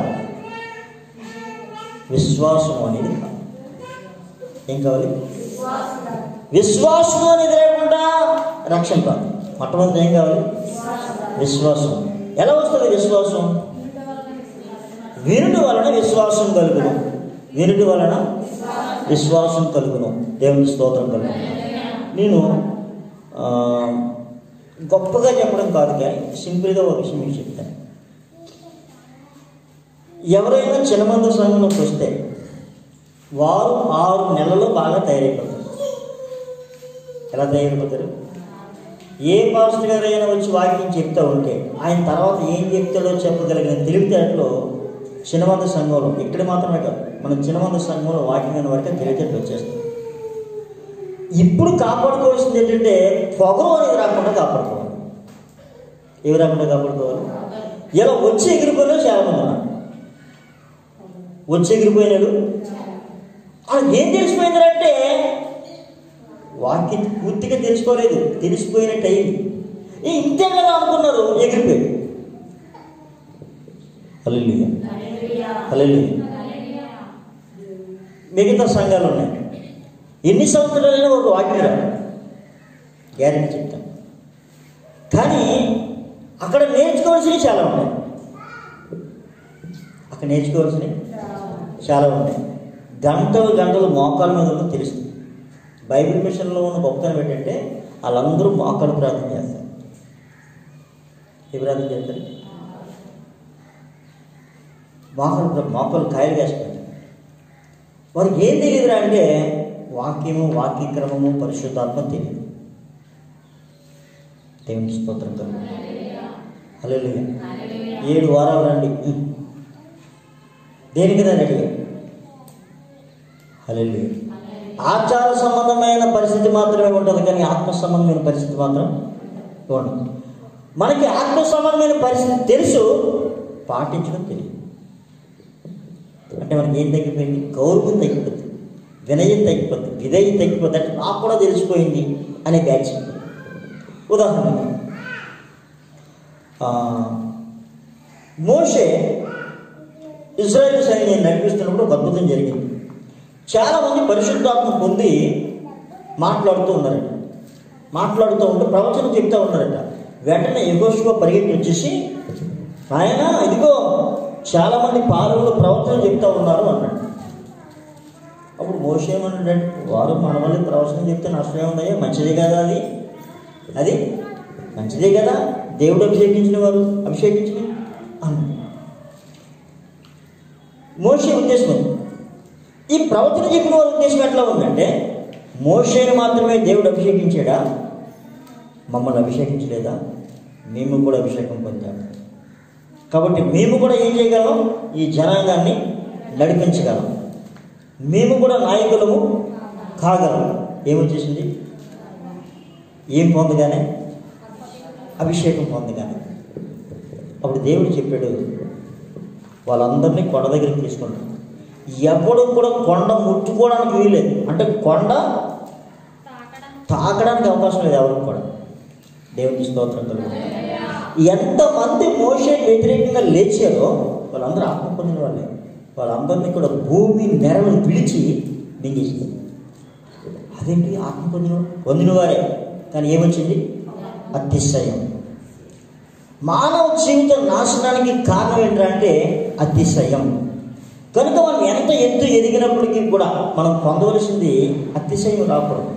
విశ్వాసం అనేది కావాలి. ఏం కావాలి విశ్వాసం అనేది లేకుండా రక్షణ కాదు మొట్టమొదటి ఏం కావాలి విశ్వాసం ఎలా వస్తుంది విశ్వాసం వినుడి వలన విశ్వాసం కలుగును వినుడి వలన విశ్వాసం కలుగును దేవుని స్తోత్రం కలుగును నేను ఆ, గొప్పగా చెప్పడం కాదు కానీ సింపుల్గా ఒక విషయం మీకు చెప్తాను ఎవరైనా చిన్నమంద సంఘంలోకి వస్తే వారు ఆరు నెలల్లో బాగా తయారైపోతారు ఎలా తయారైపోతారు ఏ పాస్టర్ గారైనా వచ్చి వాక్యం చెప్తా ఉంటే ఆయన తర్వాత ఏం చెప్తాడో చెప్పగలిగిన తెలివితేటలో చిన్నమంద సంఘంలో ఇక్కడ మాత్రమే కాదు మన చిన్నమంద సంఘంలో వాక్యం అయిన వరకే తెలివితేటలు వచ్చేస్తాయి ఇప్పుడు కాపాడుకోవాల్సింది ఏంటంటే పొగరు అనేది రాకుండా కాపాడుకోవాలి ఏవి రాకుండా కాపాడుకోవాలి ఇలా వచ్చి ఎగిరిపోయినా చాలా మంది ఉన్నారు వచ్చి ఎగిరిపోయినాడు వాళ్ళకి ఏం తెలిసిపోయిందంటే వాక్యం పూర్తిగా తెలుసుకోలేదు తెలిసిపోయినట్టు అయింది ఏ ఇంతే కదా అనుకున్నారు ఎగిరిపోయాడు హల్లెలూయా హల్లెలూయా మిగతా సంఘాలు ఉన్నాయి ఎన్ని సంవత్సరాలైనా ఒక వాక్యం రాదు గ్యారెంటీ చెప్తాను కానీ అక్కడ నేర్చుకోవాల్సినవి చాలా ఉన్నాయి అక్కడ నేర్చుకోవాల్సినవి చాలా ఉన్నాయి గంటలు గంటలు మోకాల మీద ఉన్న తెలుస్తుంది బైబిల్ మిషన్లో ఉన్న గొప్పతనం ఏంటంటే వాళ్ళందరూ మోకాలు ప్రార్థన చేస్తారు ఏ ప్రార్థన చేస్తారు మోకాలు మోకాలు కాయలు వేస్తారు వారికి ఏం తెలియదురా అంటే వాక్యము వాక్యక్రమము పరిశుద్ధాత్మ తెలియదు దేవునికి స్తోత్రం కలుగు హల్లెలూయా ఏడు వారాలు రండి ఉం. దేనికి దాన్ని అడిగారు హల్లెలూయా ఆచార సంబంధమైన పరిస్థితి మాత్రమే ఉంటుంది కానీ ఆత్మ సంబంధమైన పరిస్థితి మాత్రం ఉండదు మనకి ఆత్మ సంబంధమైన పరిస్థితి తెలుసు పాటించడం తెలియదు అంటే మనకి ఏం తగ్గిపోయింది గౌరవం తగ్గిపోతుంది వినయం తగ్గిపోతుంది విధేయం తగ్గిపోతుంది అంటే నాకు కూడా తెలిసిపోయింది అనే బ్యాచ్ ఉదాహరణ మోషే ఇజ్రాయెల్ సైన్యాన్ని నడిపిస్తున్నప్పుడు ఒక అద్భుతం జరిగింది చాలామంది పరిశుద్ధాత్మ పొంది మాట్లాడుతూ ఉన్నారట మాట్లాడుతూ ఉంటే ప్రవచనం చెప్తూ ఉన్నారట వెంటనే యగోశువ పరిగెత్తి వచ్చేసి ఆయన ఇదిగో చాలామంది పాలకులు ప్రవచనం చెప్తా ఉన్నారు అన్నాడు అప్పుడు మోసే ఏమన్నాడంటే వారు మన వల్ల ప్రవచనం చెప్తే నష్టమే ఉన్నాయో మంచిదే కదా అది అది మంచిదే కదా దేవుడు అభిషేకించిన వారు అభిషేకించిన అన్నాడు మోసే ఉద్దేశం అది. ఈ ప్రవచన చెప్పిన వారి ఉద్దేశం ఎట్లా ఉందంటే మోషేని మాత్రమే దేవుడు అభిషేకించాడా మమ్మల్ని అభిషేకించలేదా మేము కూడా అభిషేకం పొందాము కాబట్టి మేము కూడా ఏం చేయగలం ఈ జనాంగాన్ని నడిపించగలం మేము కూడా నాయకులము కాగలం ఏమొచ్చేసింది ఏం పొందగానే అభిషేకం పొందగానే అప్పుడు దేవుడు చెప్పాడు వాళ్ళందరినీ కొండ దగ్గరికి తీసుకుంటాం ఎవడు కూడా కొండ ముట్టుకోవడానికి వీలేదు అంటే కొండ తాకడం తాకడానికి అవకాశం లేదు ఎవరికి కూడా దేవునికి స్తోత్రం కలుగు ఎంతమంది మోషే వ్యతిరేకంగా లేచారో వాళ్ళందరూ ఆత్మ పొందిన వాళ్ళే వాళ్ళందరినీ కూడా భూమి నెరలను పిలిచి మింగేసింది అదేంటి ఆత్మ పొందిన పొందిన వారే కానీ ఏమొచ్చింది అతిశయం మానవ జీవిత నాశనానికి కారణం ఏంటంటే అతిశయం కనుక మనం ఎంత ఎత్తు ఎదిగినప్పటికీ కూడా మనం పొందవలసింది అతిశయం రాకూడదు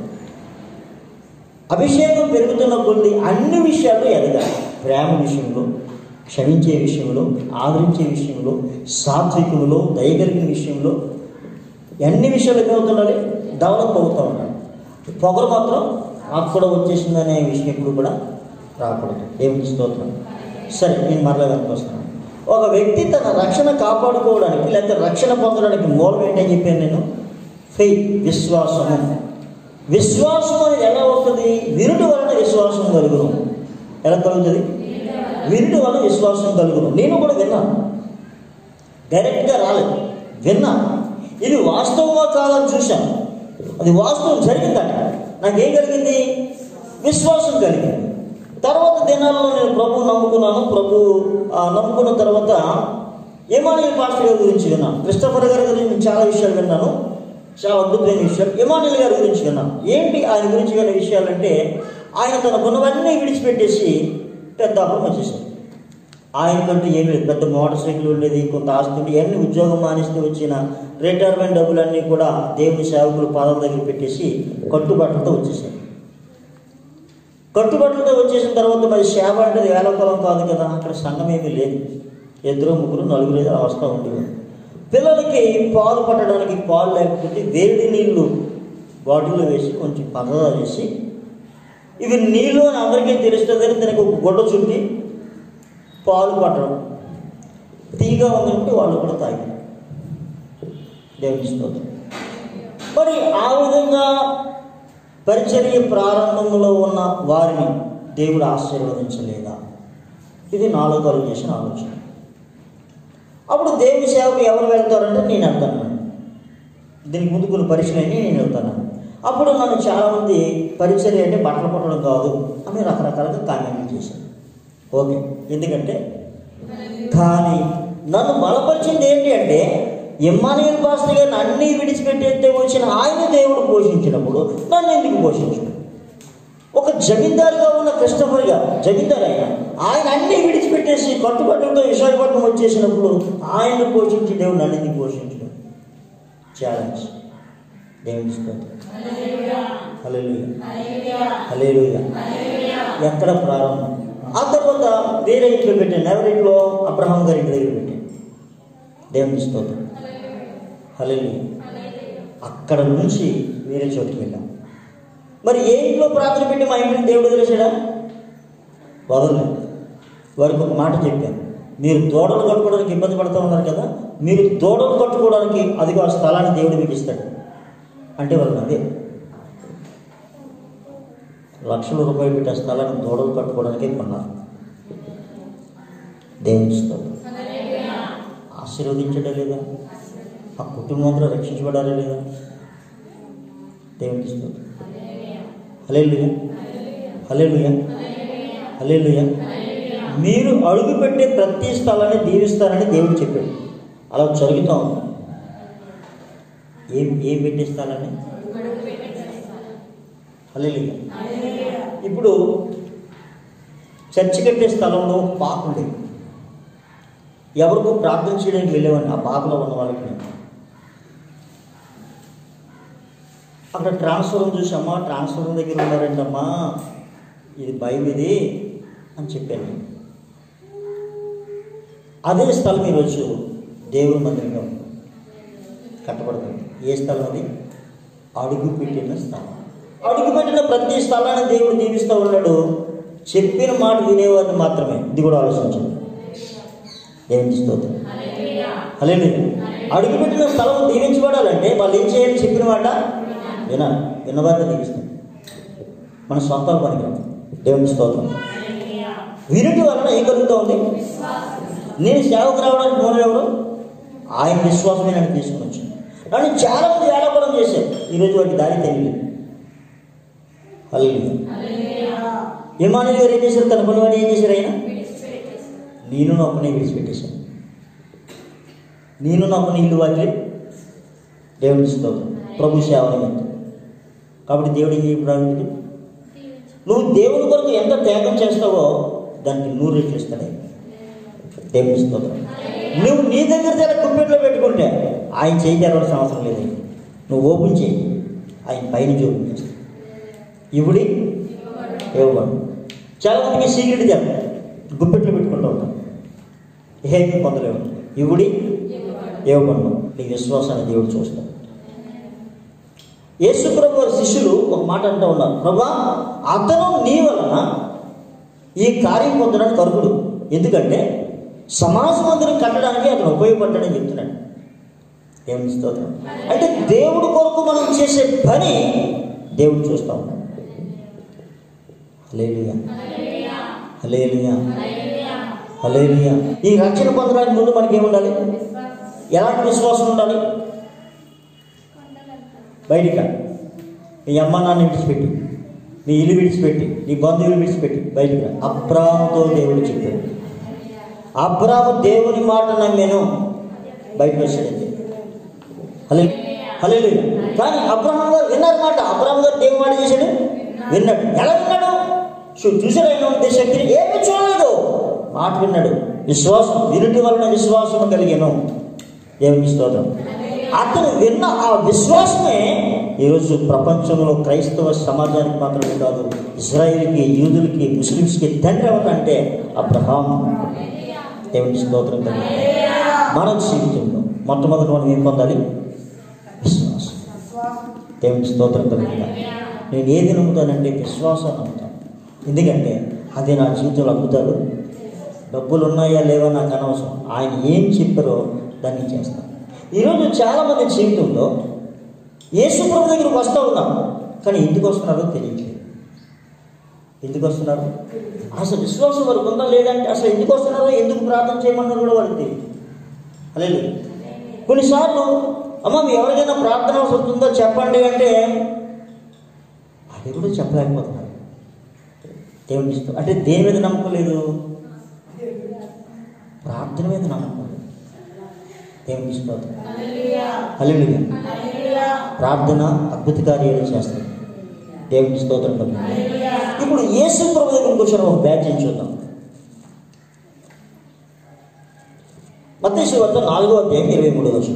అభిషేకం పెరుగుతున్న కొద్ది అన్ని విషయాల్లో ఎదగాలి ప్రేమ విషయంలో క్షమించే విషయంలో ఆదరించే విషయంలో సాత్వికంలో దయగలిగిన విషయంలో అన్ని విషయాలు ఏమవుతుండాలి డెవలప్ అవుతూ ఉండాలి పొగరు మాత్రం నాకు కూడా వచ్చేసిందనే విషయం ఎప్పుడు కూడా రాకూడదు దేవుని స్తోత్రం సరే నేను మరలా వస్తాను ఒక వ్యక్తి తన రక్షణ కాపాడుకోవడానికి లేకపోతే రక్షణ పొందడానికి మూలం ఏంటని చెప్పాను నేను ఫెయిత్ విశ్వాసము విశ్వాసం అనేది ఎలా వస్తుంది వినుటి వలన విశ్వాసం కలుగును ఎలా కలుగుతుంది వినుటి వలన విశ్వాసం కలుగును నేను కూడా విన్నాను డైరెక్ట్గా రాలేదు విన్నా ఇది వాస్తవమా కాదని చూశాను అది వాస్తవం జరిగిందట నాకేం కలిగింది విశ్వాసం కలిగింది తర్వాత దినాల్లో నేను ప్రభు నమ్ముకున్నాను ప్రభు ఆ, నమ్ముకున్న తర్వాత ఎమానియల్ పాస్టర్ గారి గురించి విన్నాను క్రిస్టఫర్ గారి గురించి నేను చాలా విషయాలు విన్నాను చాలా అద్భుతమైన విషయాలు ఎమానియల్ గారి గురించి విన్నాను ఏంటి ఆయన గురించి విన్న విషయాలంటే ఆయన తనకున్నవన్నీ విడిచిపెట్టేసి పెద్దాపురం వచ్చేసారు ఆయనకంటూ ఏమీ లేదు పెద్ద మోటార్ సైకిల్ ఉండేది కొంత ఆస్తి ఉండి ఎన్ని ఉద్యోగం మానేస్తే వచ్చిన రిటైర్మెంట్ డబ్బులన్నీ కూడా దేవుని సేవకులు పాదం దగ్గర పెట్టేసి కట్టుబట్టలతో వచ్చేసారు కట్టుబట్టలతో వచ్చేసిన తర్వాత మరి సేవ అంటే వేలకొలం కాదు కదా అక్కడ సంఘం ఏమీ లేదు ఇద్దరు ముగ్గురు నలుగురు ఐదు అవస్థ ఉండేది పిల్లలకి పాలు పట్టడానికి పాలు లేకపోతే వేడి నీళ్లు బాటిల్లో వేసి కొంచెం పదదా వేసి ఇవి నీళ్ళు అని అందరికీ తెలుస్తుందని దానికి ఒక గుడ్డ చుట్టి పాలు పట్టడం తీగా ఉందంటే వాళ్ళు కూడా తాగారు దేవుని స్తోత్రం మరి ఆ విధంగా పరిచర్య ప్రారంభంలో ఉన్న వారిని దేవుడు ఆశీర్వదించలేదా ఇది నాలో కలుగు చేసిన ఆలోచన అప్పుడు దేవుని సేవకు ఎవరు వెళ్తారంటే నేను వెళ్తాను దీనికి ముందు కొన్ని పరీక్షలన్నీ నేను వెళ్తాను అప్పుడు నన్ను చాలామంది పరిచర్య అంటే బట్టలు కొట్టడం కాదు అని రకరకాలుగా కామెంట్లు చేశారు ఓకే ఎందుకంటే కానీ నన్ను బలపరిచింది ఏంటి అంటే ఇమ్మానుయల్ పాస్టర్ గారిని అన్నీ విడిచిపెట్టేస్తే వచ్చిన ఆయన దేవుడు పోషించినప్పుడు నన్ను ఎందుకు పోషించు ఒక జమీందారుగా ఉన్న కృష్ణపురిగా జమీందారు ఆయన ఆయన అన్నీ విడిచిపెట్టేసి కట్టుబట్టలతో విశాఖపట్నం వచ్చేసినప్పుడు ఆయన పోషించి దేవుడు నన్ను ఎందుకు పోషించడం ఛాలెంజ్ దేవుని స్తోత్రం హల్లెలూయా హల్లెలూయా ఎక్కడ ప్రారంభం ఆ తర్వాత వేరే ఇంట్లో పెట్టాను ఎవరింట్లో అబ్రహాం గారి ఇంటి దగ్గర పెట్టాను దేవుని స్తోత్రం హల్లెలూయా అక్కడ నుంచి వేరే చోటుకి వెళ్ళాం మరి ఏ ఇంట్లో ప్రార్థన పెట్టి మా ఇంటిని దేవుడు వదిలేసాడా వదలలేదు వారికి ఒక మాట చెప్పాను మీరు దూడలు కట్టుకోవడానికి ఇబ్బంది పడుతూ ఉన్నారు కదా మీరు దూడలు కట్టుకోవడానికి అదిగో ఆ స్థలాన్ని దేవుడు మీకు ఇస్తాడు అంటే వాళ్ళు అదే లక్షల రూపాయలు పెట్టి ఆ స్థలాన్ని దూడలు కట్టుకోవడానికే కొన్నారు దేవుని స్తోత్రం ఆశీర్వదించడం లేదా ఆ కుటుంబం అంతా రక్షించబడాలా లేదా దేవునికి స్తోత్రం హల్లెలూయా హల్లెలూయా హల్లెలూయా మీరు అడుగు పెట్టే ప్రతి స్థలాన్ని దీవిస్తారని దేవుడు చెప్పాడు అలా జరుగుతూ ఉంది ఏం ఏం పెట్టే స్థలాన్ని హల్లెలూయా ఇప్పుడు చర్చి కట్టే స్థలంలో పాకు ఉండేది ఎవరికో ప్రార్థన చేయడానికి వెళ్ళేవాడిని ఆ పాకలో ఉన్న వాళ్ళకి నేను అక్కడ ట్రాన్స్ఫర్ చూసి అమ్మా ట్రాన్స్ఫర్ దగ్గర ఉన్నారంటమ్మా ఇది భయం ఇది అని చెప్పాను నేను. అదే స్థలం ఈరోజు దేవుని మందిరంగా ఉంది కట్టబడుతుంది ఏ స్థలం అది అడుగు పెట్టిన స్థలం అడుగు పెట్టిన ప్రతి స్థలాన్ని దేవుడు దీవిస్తూ ఉన్నాడు చెప్పిన మాట వినేవారిని మాత్రమే ఇది కూడా ఆలోచించండి దేవుని స్తోత్రం హలే అడుగు పెట్టిన స్థలం దీవించబడాలంటే వాళ్ళు ఏం చేయాలి చెప్పిన మాట వినాలి విన్నవారిని దీవిస్తుంది మన సొంతం పని దేవుని స్తోత్రం వినుటి వలన ఏం కలుగుతూ ఉంది నేను సేవకు రావడానికి మూలం ఎవరు ఆయన విశ్వాసమే నన్ను తీసుకుని వచ్చింది నన్ను చాలా మంది ఏడవడం చేశారు ఈరోజు వాటి దారి తెలియలేదు హలో విమానులు గారు ఏం చేశారు తన పని ఏం చేశారు ఆయన నేను నా పని విడిచిపెట్టేశాను నేను నమ్మిన ఇల్లు వాకిలి దేవుని స్తోత్రం ప్రభు సేవ నిమిత్తం కాబట్టి దేవుడు ఏం చేయడానికి నువ్వు దేవుని కొరకు ఎంత త్యాగం చేస్తావో దానికి నూరు రెట్లు ఇస్తాడే దేవుని స్తోత్రం నువ్వు నీ దగ్గర దగ్గర కుప్పెట్లో పెట్టుకుంటే ఆయన చేయి తెరవలసిన అవసరం లేదు నువ్వు ఓపెన్ చేయి ఆయన పైనుంచి ఓపెన్ చేస్తాడు ఇవిడి ఇవ్వబడు చాలా మందికి సీక్రెట్ చెప్ప గుప్పెట్లో పెట్టుకుంటూ ఉంటాం ఏమీ పొందలేవు ఇవిడి ఇవ్వబడు నీ విశ్వాసాన్ని దేవుడు చూస్తాడు యేసు ప్రభు వారి శిష్యులు ఒక మాట అంటూ ఉన్నారు ప్రభా అతను నీ వలన ఈ కార్యం పొందడానికి అర్హుడు ఎందుకంటే సమాజ మందిరం కట్టడానికి అతను ఉపయోగపడ్డాడని చెప్తున్నాడు దేవుని స్తోత్రం అంటే దేవుడు కొరకు మనం చేసే పని దేవుడు చూస్తా ఉన్నాడు హల్లెలూయా హల్లెలూయా హల్లెలూయా ఈ రక్షణ పొందడానికి ముందు మనకి ఏముండాలి ఎలాంటి విశ్వాసం ఉండాలి బయటికి రా. నీ అమ్మ నాన్న విడిచిపెట్టి నీ ఇల్లు విడిచిపెట్టి నీ బంధువులు విడిచిపెట్టి బయటికి రా అబ్రాముతో దేవుడు చెప్పాడు అబ్రాము దేవుని మాట నమ్మాను బయటకు వచ్చాడంతే హలే హలే కానీ అబ్రహం గారు విన్నారు మాట అబ్రహం గారు దేవుని మాట చేశాడు విన్నాడు ఎలా విన్నాడు చూ- చూసాడు ఆయన ఉంటే శక్తిని ఏమి చూడలేదు మాట విన్నాడు విశ్వాసం వినుటి వలన విశ్వాసం కలిగాను దేవుని స్తోత్రం అతను విన్న ఆ విశ్వాసమే ఈరోజు ప్రపంచంలో క్రైస్తవ సమాజానికి మాత్రమే కాదు ఇజ్రాయిల్కి యూదులకి ముస్లిమ్స్కి తండ్రి ఎవరంటే అబ్రహాం దేవుని స్తోత్రం కలిగి మన జీవితంలో మొట్టమొదటి మనం ఏం పొందాలి విశ్వాసం దేవుని స్తోత్రం కలుగుతా నేను ఏది నమ్ముతానంటే విశ్వాసం నమ్ముతాను ఎందుకంటే అది నా జీవితంలో అద్భుతాలు డబ్బులు ఉన్నాయా లేవా నాకు అనవసరం ఆయన ఏం చెప్పారో దాన్ని చేస్తాను ఈరోజు చాలామంది జీవితంలో యేసు ప్రభు దగ్గరికి వస్తూ ఉన్నాం కానీ ఎందుకు వస్తున్నారో తెలియట్లేదు ఎందుకు వస్తున్నారు అసలు విశ్వాసం వరకు ఉందా లేదంటే అసలు ఎందుకు వస్తున్నారో ఎందుకు ప్రార్థన చేయమన్నారో కూడా వాళ్ళకి తెలియదు అలాగే కొన్నిసార్లు అమ్మ మీ ఎవరికైనా ప్రార్థన అవసరం ఉందో చెప్పండి అంటే అది కూడా చెప్పలేకపోతున్నారు దేవుని ఇష్టం అంటే దేని మీద నమ్మకం లేదు ప్రార్థన మీద నమ్మకం లేదు దేవుని ఇష్టం హల్లెలూయా ప్రార్థన అద్భుత కార్యాలు చేస్తాయి దేవుని స్తోత్రం కలుగుతుంది. ఇప్పుడు యేసు ప్రభు దగ్గరికి వచ్చిన ఒక బ్యాచ్ చూద్దాం మత్తయి వార్త నాలుగో అధ్యాయం ఇరవై మూడో వచ్చిన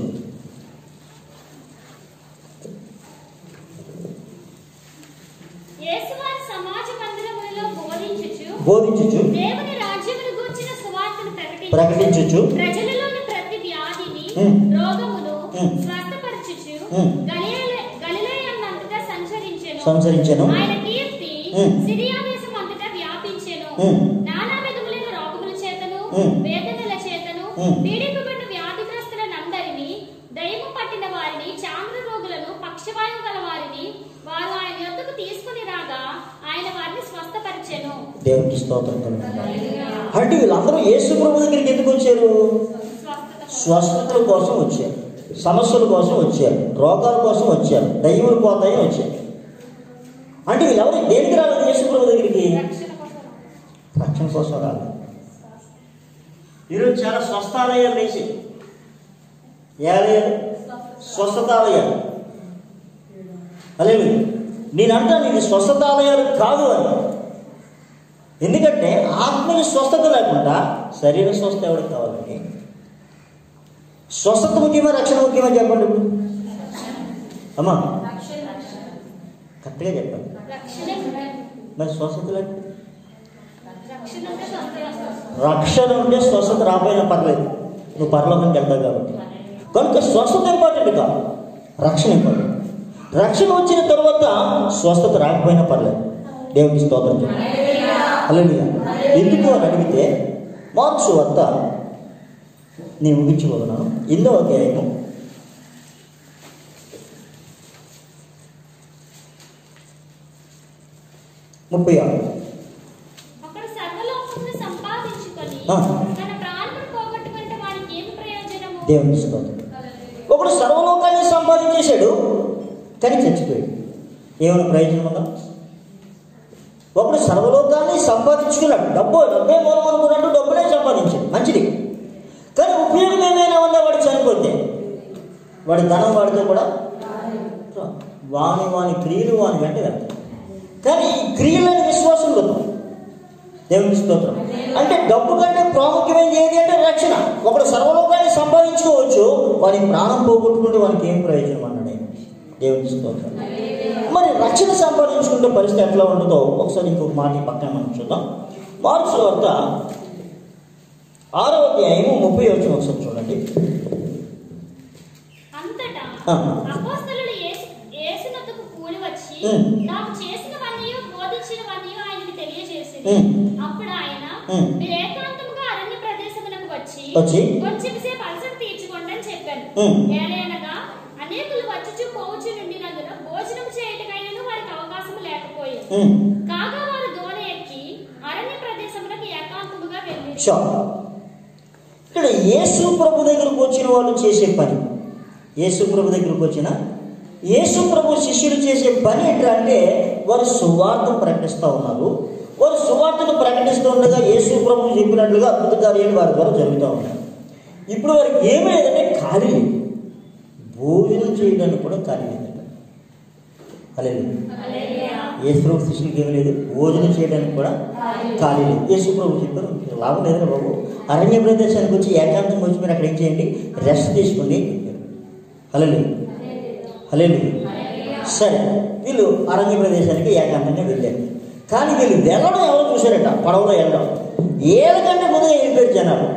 యేసువారి సమాజ మందిరములలో బోధించుచు బోధించుచు దేవుని రాజ్యమును గూర్చిన సువార్తను ప్రకటించు ప్రకటించుచు ప్రజలలోని ప్రతి వ్యాధిని ఉమ్. రోగమును ఉమ్. స్వస్థపరచుచు ఉమ్. గలిలే- గలిలయమంతటా సంచరించెను సంచరించెను ఆయన కీర్తి ఉమ్. సిరియా దేశం అంతటా వ్యాపించెను ఉమ్. నానా విధములైన రోగముల చేతను ఉమ్. వేదనల చేతను ఉమ్. పీడింపబడిన వ్యాధిగ్రస్తులనందరినీ దయ్యము పట్టిన వారిని చాంద్ర రోగులను పక్షవాయువు గల వారిని వారు ఆయన యొద్దకు తీసుకుని రాగా ఆయన వారిని స్వస్థపరిచెను దేవునికి స్తోత్రం కలుగుతుంది. అంటే వీళ్ళందరూ యేసు ప్రభు దగ్గరికి ఎందుకు వచ్చారు స్వస్థత స్వస్థతల కోసం వచ్చారు సమస్యల కోసం వచ్చారు రోగాల కోసం వచ్చారు దయ్యములు పోతాయని వచ్చారు అంటే వీళ్ళెవరు దేనికి రాలేదు యేసు ప్రభు దగ్గరికి రక్షణ కోసం రక్షణ కోసం రాలేదు ఈరోజు చాలా స్వస్థాలయాలు వేసి ఏ ఆలయాలు స్వస్థతాలయాలు అలేదు నేను అంటాను ఇది స్వస్థతాలయాలు కాదు అని ఎందుకంటే ఆత్మని స్వస్థత లేకుండా శరీర స్వస్థ ఎవరికి కావాలండి స్వస్థత ముఖ్యమా రక్షణ ముఖ్యమా చెప్పండి ఇప్పుడు అమ్మా కరెక్ట్గా చెప్పండి రక్షణ మరి స్వస్థత లేకపోతే రక్షణ ఉంటే స్వస్థత రక్షణ ఉంటే స్వస్థత రాబోయినా పర్లేదు నువ్వు పరలోకానికి వెళ్తావు కాబట్టి కనుక స్వస్థత ఇంపార్టెంట్ కాదు రక్షణ ఇంపార్టెంట్ రక్షణ వచ్చిన తర్వాత స్వస్థత రాకపోయినా పర్లేదు దేవునికి స్తోత్రం అలా ఎందుకు అని అడిగితే మార్క్స్ వద్ద నేను ముగించుకోగలను ఎన్నో అధ్యాయము ముప్పై ఆరు ఒకడు సర్వలోకమును సంపాదించుకొని ఆ. తన ప్రాణమును పోగొట్టుకుంటే వారికి ఏమి ప్రయోజనము దేవునికి స్తోత్రం ఒకడు సర్వలోకాన్ని సంపాదించేశాడు కానీ చచ్చిపోయాడు ఏమైనా ప్రయోజనం ఉందా ఒకడు సర్వలోకాన్ని సంపాదించుకున్నాడు డబ్బు డబ్బే మూలం అనుకున్నట్టు డబ్బునే సంపాదించాడు మంచిది కానీ ఉపయోగం ఏమైనా ఉందా వాడు చనిపోతే వాడి ధనం వాడితో కూడా రాదు. వాని వాని క్రియలు వాని వెంట వెళ్తాయి కానీ ఈ క్రియలని విశ్వాసం లేదు దేవుని స్తోత్రం అంటే డబ్బు కంటే ప్రాముఖ్యమైనది ఏది అంటే రక్షణ ఒకడు సర్వలోకాన్ని సంపాదించుకోవచ్చు వాని ప్రాణం పోగొట్టుకుంటే వానికి ఏం ప్రయోజనం అన్నాడు ఆయన. దేవుని స్తోత్రం మరి రక్షణ సంపాదించుకుంటే పరిస్థితి ఎట్లా ఉంటుందో ఒకసారి ఇంకొక మాట ఈ పక్కన మనం చూద్దాం మార్క్స్ వార్త ఆరో అధ్యాయము ముప్పై వచ్చిన ఒకసారి చూడండి అంతటా ఆ. అపోస్తలులు యేసు- యేసునొద్దకు కూడి వచ్చి ఉమ్. తాము చేసినవన్నీ బోధించినవన్నీ ఆయనకి తెలియజేసింది ఉమ్. అప్పుడు ఆయన ఉమ్. మీరు ఏకాంతముగా అరణ్య ప్రదేశమునకు వచ్చి వచ్చి కొంచెం సేపు అలసట తీర్చుకోండి అని చెప్పాను ఉమ్. ఏలయనగా అనేకులు వచ్చుచు పోవచ్చు నుండినందున భోజనం చేయటకైనను వారికి అవకాశం లేకపోయింది ఉమ్. కాగా వారు దోణ ఎక్కి అరణ్య ప్రదేశమునకు ఏకాంతముగా వెళ్ళి షో ఇక్కడ యేసు ప్రభు దగ్గరకు వచ్చిన వాళ్ళు చేసే పని యేసు ప్రభు దగ్గరకు వచ్చిన యేసు ప్రభు శిష్యులు చేసే పని ఏంటంటే వారు సువార్త ప్రకటిస్తూ ఉన్నారు వారు సువార్తను ప్రకటిస్తూ ఉండగా యేసు ప్రభు చెప్పినట్లుగా అద్భుత కార్యాలు వారి ద్వారా జరుగుతూ ఉన్నాయి ఇప్పుడు వారికి ఏమీ లేదంటే ఖాళీ లేదు భోజనం చేయడానికి కూడా ఖాళీ లేదంట అలాగే యేసు ప్రభు శిష్యులకి ఏమీ లేదు భోజనం చేయడానికి కూడా ఖాళీ లేదు యేసు ప్రభు చెప్పారు "మీకు లాభం లేదురా బాబు అరణ్య ప్రదేశానికి వచ్చి ఏకాంతం వచ్చి మీరు అక్కడ ఏం చేయండి రెస్ట్ తీసుకోండి అని చెప్పారు హలో హలో సరే వీళ్ళు అరణ్య ప్రదేశానికి ఏకాంతంగా వెళ్ళారు కానీ వీళ్ళు వెళ్ళడం ఎవరు చూశారట పడవలో వెళ్ళడం ఏళ్ళకంటే ముందుగా వెళ్ళిపోయారు జనాలు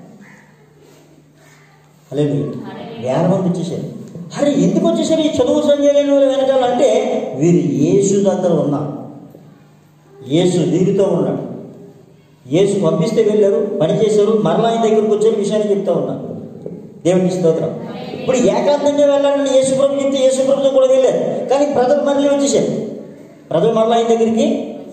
హలో వేల మంది వచ్చేసారు అరే ఎందుకు వచ్చేసారు ఈ చదువు సంజయ్ లేని వాళ్ళు వెనకాలంటే వీరు యేసు దగ్గర ఉన్నారు యేసు వీరితో ఉన్నాడు యేసు పంపిస్తే వెళ్ళారు పని చేశారు మరలా ఆయన దగ్గరకు వచ్చారు విషయాన్ని చెప్తా ఉన్నారు దేవునికి స్తోత్రం ఇప్పుడు ఏకాంతంగా వెళ్ళాలని యేసు ప్రభు చెప్తే యేసు ప్రభుతో కూడా వెళ్ళారు కానీ ప్రజలు మరలి వచ్చేసారు ప్రజలు మరలా ఆయన దగ్గరికి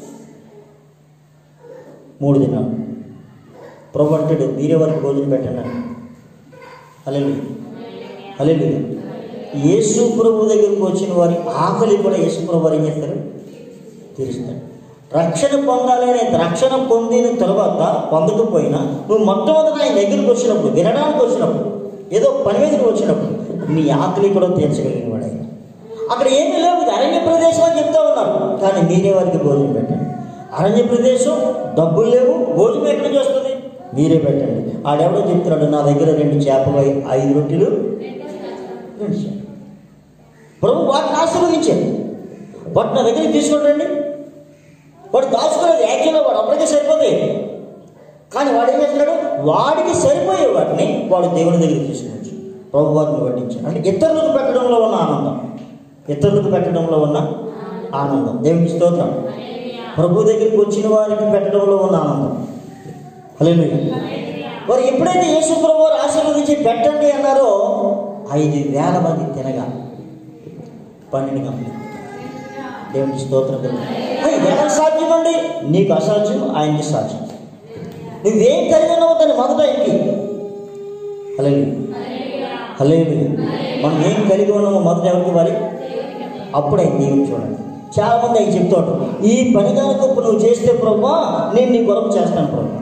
మూడు దినాలు ప్రభు అంటాడు మీరే వారికి భోజనం పెట్టండి అని హల్లెలూయా హల్లెలూయా యేసు ప్రభు దగ్గరకు వచ్చిన వారి ఆకలి కూడా యేసు ప్రభు వారు ఏం చేస్తారు తీరుస్తాడు రక్షణ పొందాలనే రక్షణ పొందిన తర్వాత పొందకపోయినా నువ్వు మొట్టమొదట ఆయన దగ్గరికి వచ్చినప్పుడు వినడానికి వచ్చినప్పుడు ఏదో పని మీదకి వచ్చినప్పుడు నీ ఆకలి కూడా తీర్చగలిగిన వాడు ఆయన అక్కడ ఏమీ లేవు ఇది అరణ్య ప్రదేశం అని చెప్తా ఉన్నారు కానీ మీరే వారికి భోజనం పెట్టండి అరణ్య ప్రదేశం డబ్బులు లేవు భోజనం ఎక్కడి నుంచి వస్తుంది మీరే పెట్టండి ఆడెవడో చెప్తున్నాడు నా దగ్గర రెండు చేపలు ఐ- ఐదు రొట్టెలు రెండు చేపలు ప్రభు వాటిని ఆశీర్వదించాడు వాటి నా దగ్గరికి తీసుకుంటండి వాడు దాచుకోలేదు యాక్చువల్గా వాడు అప్పటికే సరిపోతాయి కానీ వాడు ఏం చేస్తున్నాడు వాడికి సరిపోయే వాటిని వాడు దేవుని దగ్గరికి తీసుకోవచ్చు ప్రభు వారిని వడ్డించాడు అంటే ఇతరులకు పెట్టడంలో ఉన్న ఆనందం ఇతరులకు పెట్టడంలో ఉన్న ఆనందం దేవునికి స్తోత్రం ప్రభు దగ్గరికి వచ్చిన వారికి పెట్టడంలో ఉన్న ఆనందం హలో వారు ఎప్పుడైతే యేసు ప్రభు వారు ఆశీర్వదించి పెట్టండి అన్నారో ఐదు వేల మంది తినగా పన్నెండు గంటలు దేవునికి స్తోత్రం కలుగును. అది ఎవరికి సాధ్యం అండి నీకు అసాధ్యం ఆయనకి సాధ్యం నువ్వేం కలిగి ఉన్నావో దాన్ని మొదట ఇంటి హలే హలే మనం ఏం కలిగి ఉన్నామో మొదట ఎవరికి ఇవ్వాలి అప్పుడు ఆయన దేవుని చూడండి చాలా మంది ఆయన చెప్తూ ఉంటారు ఈ పని కనుక ఇప్పుడు నువ్వు చేస్తే ప్రభా నేను నీ కొరకు చేస్తాను ప్రభా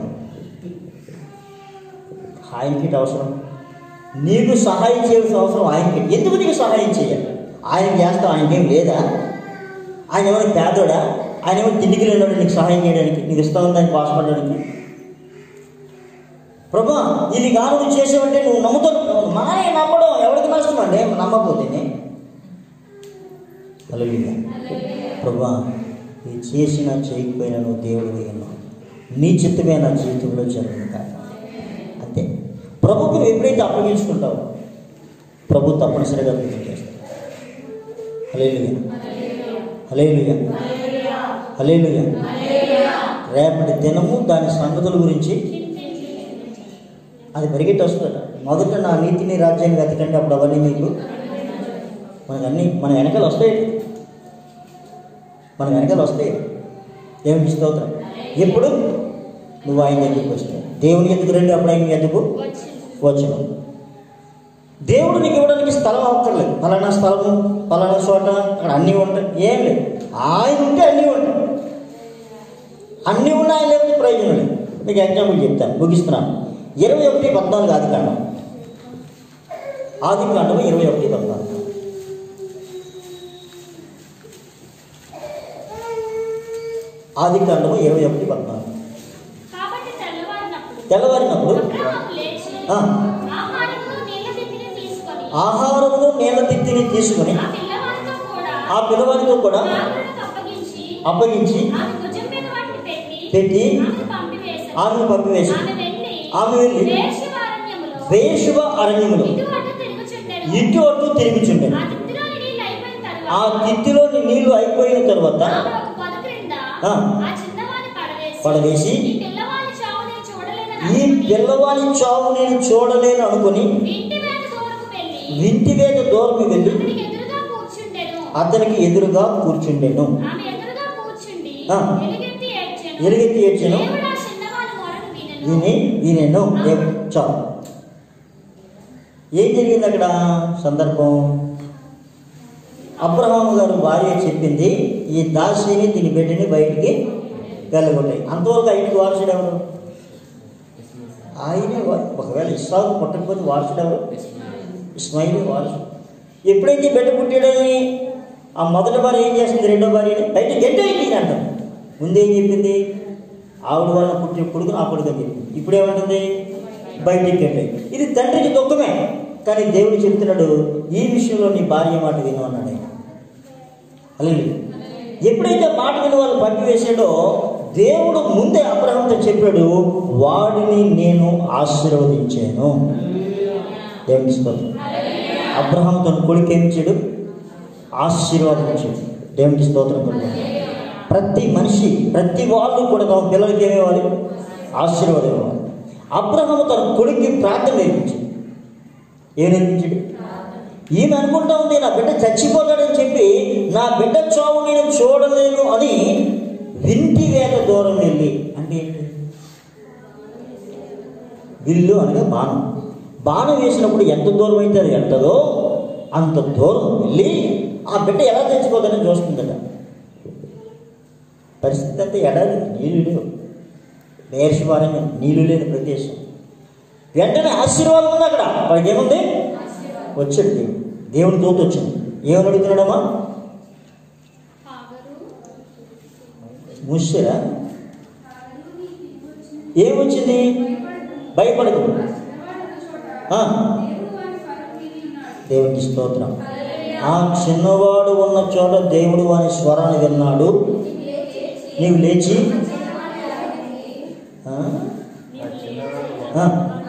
ఆయనకి ఇటు అవసరం నీకు సహాయం చేయాల్సిన అవసరం ఆయనకి ఎందుకు నీకు సహాయం చేయాలి ఆయన చేస్తాం ఆయనకేం లేదా ఆయన ఎవరు పేదోడా ఆయన ఎవరు తిండికి లేనివాడు నీకు సహాయం చేయడానికి నీకు ఇష్టం ఉందని బాధపడడానికి ప్రభా ఇది కాదు నువ్వు చేసావంటే నువ్వు నమ్ముతావు మాయ నమ్మడం ఎవరికి నష్టం అండి నమ్మకపోతేనే హలో ప్రభా ఇది చేసినా చేయకపోయినా నువ్వు దేవుడు ఉన్నావు నీ చిత్తమే నా జీవితంలో జరగదు కాదు అంతే ప్రభుకు నువ్వు ఎప్పుడైతే అప్పగించుకుంటావో ప్రభు తప్పనిసరిగా పూజ చేస్తాడు హలేలుగా హలేలుగా హలేలుగా రేపటి దినము దాని సంగతుల గురించి అది పరిగెట్టి వస్తుందట మొదట నా నీతిని రాజ్యాన్ని వెతకండి అప్పుడు అవన్నీ మీకు మనకు అన్ని మన వెనకాల వస్తాయి మన వెనకాల వస్తాయి దేవునికి స్తోత్రం ఎప్పుడు నువ్వు ఆయన దగ్గరికి వస్తావు దేవుని ఎందుకు రండి అప్పుడు ఆయన ఎందుకు వచ్చి వచ్చను దేవుడు నీకు ఇవ్వడానికి స్థలం అవక్కర్లేదు పలానా స్థలము పలానా చోట అక్కడ అన్నీ ఉంటాయి ఏం లేదు ఆయన ఉంటే అన్నీ ఉంటాయి అన్నీ ఉన్నాయి లేకపోతే ప్రయోజనం లేదు మీకు ఎగ్జాంపుల్ చెప్తాను ముగిస్తున్నాను ఇరవై ఒకటి పద్నాలుగు ఆది కాండం ఆది కాండము ఇరవై ఒకటి పద్నాలుగు ఆది కాండము ఇరవై ఒకటి పద్నాలుగు కాబట్టి తెల్లవారినప్పుడు తెల్లవారినప్పుడు అబ్రహాము లేచి ఆ. ఆహారమును నీళ్ళ తిత్తిని తీసుకొని ఆహారమును నీళ్ళ తిత్తిని తీసుకుని ఆ పిల్లవాడితో కూడా ఆ పిల్లవాడితో కూడా ఆకులను అప్పగించి అప్పగించి ఆమె భుజం మీద వాటిని పెట్టి పెట్టి ఆమెను పంపివేశాడు. ఆమెను పంపివేసి ఆమె వెళ్ళి ఆమె వెళ్ళి వేశ్యవ అరణ్యములో వేషువ అరణ్యములు ఇటు అటు తిరుగుచుండెను. ఇటు అటు తిరుగుచుండెను ఆ తిత్తిలోని నీళ్ళు అయిపోయిన ఆ తరువాత తిత్తిలోని నీళ్లు అయిపోయిన తరువాత ఆమె ఒక పొద క్రింద ఆ. ఆ చిన్నవాడిని పడవేసి పడవేసి ఈ పిల్లవాడి చావు నేను చూడలేనని ఈ అనుకుని పిల్లవాడి చావు నేను చూడలేను అనుకుని ఇంటి మీద దూరకు వెళ్ళి ఇంటి మీద దూరం వెళ్ళి అతనికి ఎదురుగా కూర్చుండెను అతనికి ఎదురుగా కూర్చుండెను ఆమె ఎదురుగా కూర్చుండి ఆ. ఎలుగెత్తి ఏడ్చెను ఎలుగెత్తి ఏడ్చెను. దేవుడు ఆ చిన్నవాని మొరను వినెను. విని వినేను దేవు చావు ఏం జరిగింది అక్కడ సందర్భం అబ్రహాము గారు భార్య చెప్పింది ఈ దాసిని దీని బిడ్డని బయటికి వెళ్ళగొట్టాయి అంతవరకు ఆయనకి వారసుడు ఎవరు ఆయనే వా- ఒకవేళ ఇస్సాకు పుట్టకపోతే వారసుడు ఎవరు ఇస్మాయిలే వారసుడు ఎప్పుడైతే బిడ్డ పుట్టాడని ఆ మొదటి భార్య ఏం చేస్తుంది రెండో భార్యని బయట గెట్టేయండి అని అంటాం ముందేం చెప్పింది ఆవిడ వలన పుట్టిన కొడుకు నా కొడుకు అని చెప్పింది ఇప్పుడు ఏమంటుంది బయటికి గెట్టే ఇది తండ్రికి దుఃఖమే కానీ దేవుడు చెప్తున్నాడు ఈ విషయంలో నీ భార్య మాట విను అన్నాడు ఆయన అలాగే ఎప్పుడైతే మాట విని వాళ్ళు పంపివేశాడో దేవుడు ముందే అబ్రహంతో చెప్పాడు వాడిని నేను ఆశీర్వదించాను దేవునికి స్తోత్రం అబ్రహం తన కొడుకు ఏమి ఇచ్చాడు ఆశీర్వాదం ఇచ్చాడు దేవునికి స్తోత్రం కలుగును. ప్రతి మనిషి ప్రతి వాళ్ళు కూడా తమ పిల్లలకి ఏమి ఇవ్వాలి ఆశీర్వాదం ఇవ్వాలి అబ్రహం తన కొడుక్కి ప్రార్థన నేర్పించాడు ఏం నేర్పించాడు ఈమె అనుకుంటా ఉంది నా బిడ్డ చచ్చిపోతాడని చెప్పి నా బిడ్డ చావు నేను చూడలేను అని వింటి వేట దూరం వెళ్ళి అంటే ఏంటి విల్లు అనగా బాణం బాణం వేసినప్పుడు ఎంత దూరం అయితే అది వెళ్తుందో అంత దూరం వెళ్ళి ఆ బిడ్డ ఎలా తెచ్చిపోతుందని చూస్తుందట పరిస్థితి అంతా ఎడారి నీళ్ళు లేవు నేర్చుకోవాలని నీళ్ళు లేని ప్రదేశం వెంటనే ఆశీర్వాదం ఉంది అక్కడ వాడికి ఏముంది వచ్చాడు దేవుడు దేవుడి తోత వచ్చింది ఏమని అడుగుతున్నాడమ్మా హాగరు మూసారా ఏమొచ్చింది భయపడదు ఆ, దేవునికి స్తోత్రం ఆ చిన్నవాడు ఉన్న చోట దేవుడు వాని స్వరాన్ని విన్నాడు నీవు లేచి ఆ? ఆ,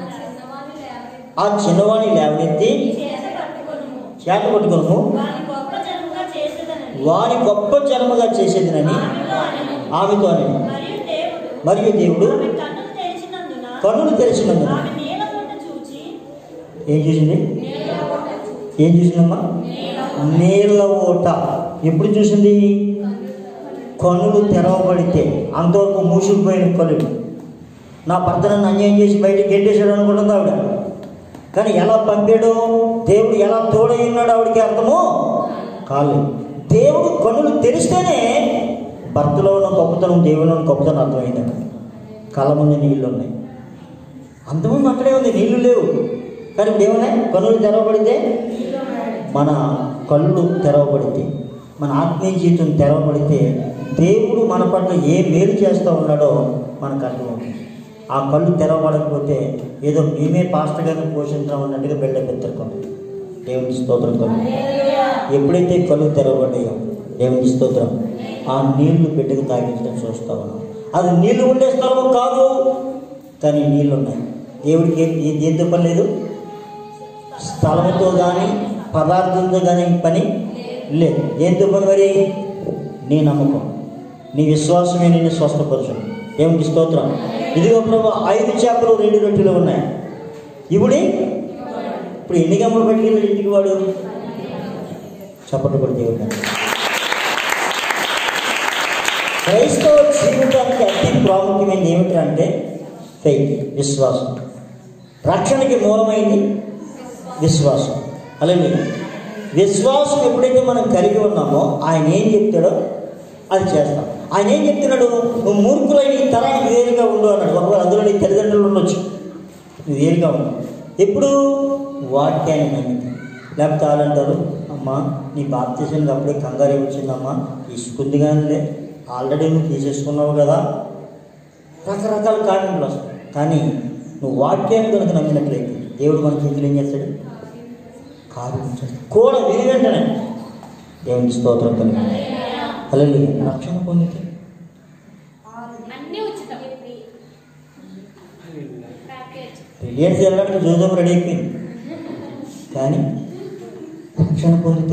ఆ చిన్నవాడిని లేవనెత్తి చేత పట్టుకొనుము. చేత పట్టుకును వాని గొప్ప జనముగా చేసేదనని వాని గొప్ప జన్మగా చేసేదినని ఆమెతో అనెను. ఆమెతో అనెను. మరియు దేవుడు మరియు దేవుడు ఆమె కన్నులు తెరిచినందున కన్నులు తెరిచినందున ఆమె నీల గుడ్డ చూచి ఏం చూసింది ఏం చూసిందమ్మా నీళ్ళ ఓట ఎప్పుడు చూసింది కన్నులు తెరవబడితే అంతవరకు మూసుకుపోయిన కళ్ళు నా భర్త నన్ను అన్యాయం చేసి బయటికి గెట్టేశాడు అనుకుంటుంది ఆవిడ కానీ ఎలా పంపాడు దేవుడు ఎలా తోడై ఉన్నాడు ఆవిడకి అర్థము కాలేదు దేవుడు కన్నులు తెరిస్తేనే భర్తలో ఉన్న గొప్పతనం దేవులో ఉన్న గొప్పతనం అర్థమైందండి కళ్ళ ముందు నీళ్ళు ఉన్నాయి అంతకుముందు అక్కడే ఉంది నీళ్లు లేవు కానీ ఇప్పుడు ఏమన్నాయి కన్నులు తెరవబడితే మన కళ్ళు తెరవబడితే మన ఆత్మీయ జీవితం తెరవబడితే దేవుడు మన పట్ల ఏ మేలు చేస్తూ ఉన్నాడో మనకు అర్థమవుతుంది ఆ కళ్ళు తెరవబడకపోతే ఏదో మేమే పాస్టర్ గారిని పోషించాం అన్నట్టుగా బిల్డప్ ఎత్తుకోండి దేవుని స్తోత్రం కలుగు ఎప్పుడైతే కళ్ళు తెరవబడ్డాయో దేవుని స్తోత్రం ఆ నీళ్లు బిడ్డకు తాగించడం చూస్తా ఉన్నాం అది నీళ్లు ఉండే స్థలం కాదు కానీ నీళ్ళు ఉన్నాయి దేవుడికి ఏం ఏం- ఏం పని లేదు స్థలంతో కానీ పదార్థంతో కానీ పని లేదు ఏం పని మరి నీ నమ్మకం నీ విశ్వాసమే నిన్ను స్వస్థపరచు దేవునికి స్తోత్రం ఇదిగో ప్రభు ఐదు చేపలు రెండు రొట్టెలు ఉన్నాయి ఇప్పుడే ఇప్పుడు ఎన్ని గమ్మలు పట్టుకెళ్ళి ఇంటికి వాడు చప్పట్లు కూడా దేవుడు క్రైస్తవ జీవితానికి అతి ప్రాముఖ్యమైనది ఏమిటంటే ఫెయిత్ విశ్వాసం రక్షణకి మూలమైంది విశ్వాసం అలాగే విశ్వాసం ఎప్పుడైతే మనం కలిగి ఉన్నామో ఆయన ఏం చెప్తాడో అది చేస్తాం ఆయన ఏం చెప్తున్నాడు నువ్వు మూర్ఖులైన ఈ తరానికి వేరుగా ఉండు అన్నాడు ఒకవేళ అందులో నీ తల్లిదండ్రులు ఉండొచ్చు నువ్వు వేరుగా ఉండు ఎప్పుడు వాక్యాన్ని నమ్మితే లేకపోతే వాళ్ళు అంటారు అమ్మా నీ బాప్తీసానికి అప్పుడే కంగారు వచ్చిందమ్మా తీసుకుంది కానీ ఆల్రెడీ నువ్వు తీసేసుకున్నావు కదా రకరకాల కారణాలు వస్తాయి కానీ నువ్వు వాక్యాన్ని కనుక నమ్మినట్లయితే దేవుడు మన చేతులు ఏం చేస్తాడు కార్యం చేస్తాడు కూడా విని వెంటనే దేవునికి స్తోత్రం కలిగి అలాగే రక్షణ పొందితే అన్నీ ఉచితం ప్యాకేజ్ రిలయన్స్ వెళ్ళడానికి జోజం రెడీ అయిపోయింది కానీ రక్షణ పొందితే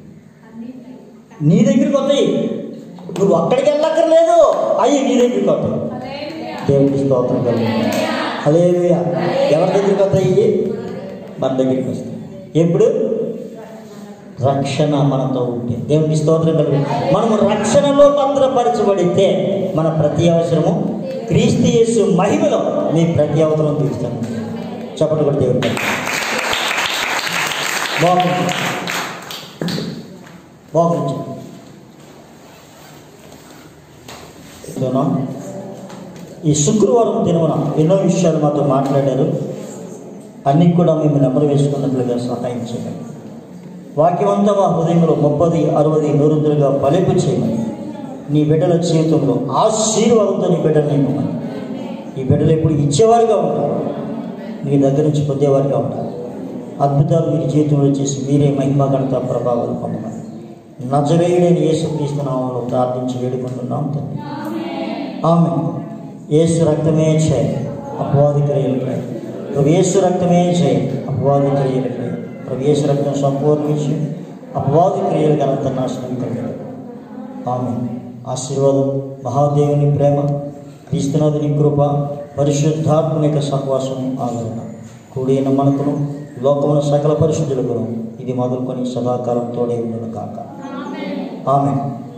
నీ దగ్గరికి వస్తాయి నువ్వు అక్కడికి వెళ్ళక్కర్లేదు అయ్యి నీ దగ్గరికి వస్తాయి దేవునికి స్తోత్రం కలిగి అలేలుయా ఎవరి దగ్గరికి వస్తాయి మన దగ్గరికి వస్తాయి ఎప్పుడు రక్షణ మనతో ఉంటే దేవునికి స్తోత్రం కలిగి మనము రక్షణలో భద్రపరచబడితే మన ప్రతి అవసరము క్రీస్తు యేసు మహిమలో మీ ప్రతి అవసరం తీర్చాను చెప్పండి కూడా దేవుడు బాగుంది బాగుంది ఇదిగోనా, ఈ శుక్రవారం దినమున ఎన్నో విషయాలు మాతో మాట్లాడారు అన్నీ కూడా మేము నెమరు వేసుకున్నట్లుగా సహాయం చేయండి వాక్యమంతా మా హృదయంలో ముప్పది అరవది నూరుదులుగా బలింపు చేయమని నీ బిడ్డల జీవితంలో ఆశీర్వాదంతో నీ బిడ్డలు నింపమని ఈ బిడ్డలు ఎప్పుడు ఇచ్చేవారుగా ఉంటారు మీ దగ్గర నుంచి పొందేవారుగా ఉంటారు అద్భుతాలు మీరు జీవితంలో చేసి మీరే మహిమ ఘనత ప్రభావాలు పొందమని నజరేయుడైన యేసుక్రీస్తు నామంలో ప్రార్థించి వేడుకుంటున్నాం తండ్రి ఆమె యేసు రక్తమే చేయ అపవాది క్రియలపై ప్రభు యేసు రక్తమే చేయ అపవాది క్రియలపై ప్రభు యేసు రక్తం సంపూర్ణించి అపవాది క్రియలు ఘనత నాశనం కలిగారు ఆమె ఆశీర్వాదం మహాదేవుని ప్రేమ క్రీస్తునాథుని కృప పరిశుద్ధాత్మని యొక్క సహవాసం ఆదరణ కూడిన మనకును లోకమున సకల పరిశుద్ధులకు ఇది మొదలుకొని సదాకాలం తోడే ఉండను కాక ఆమె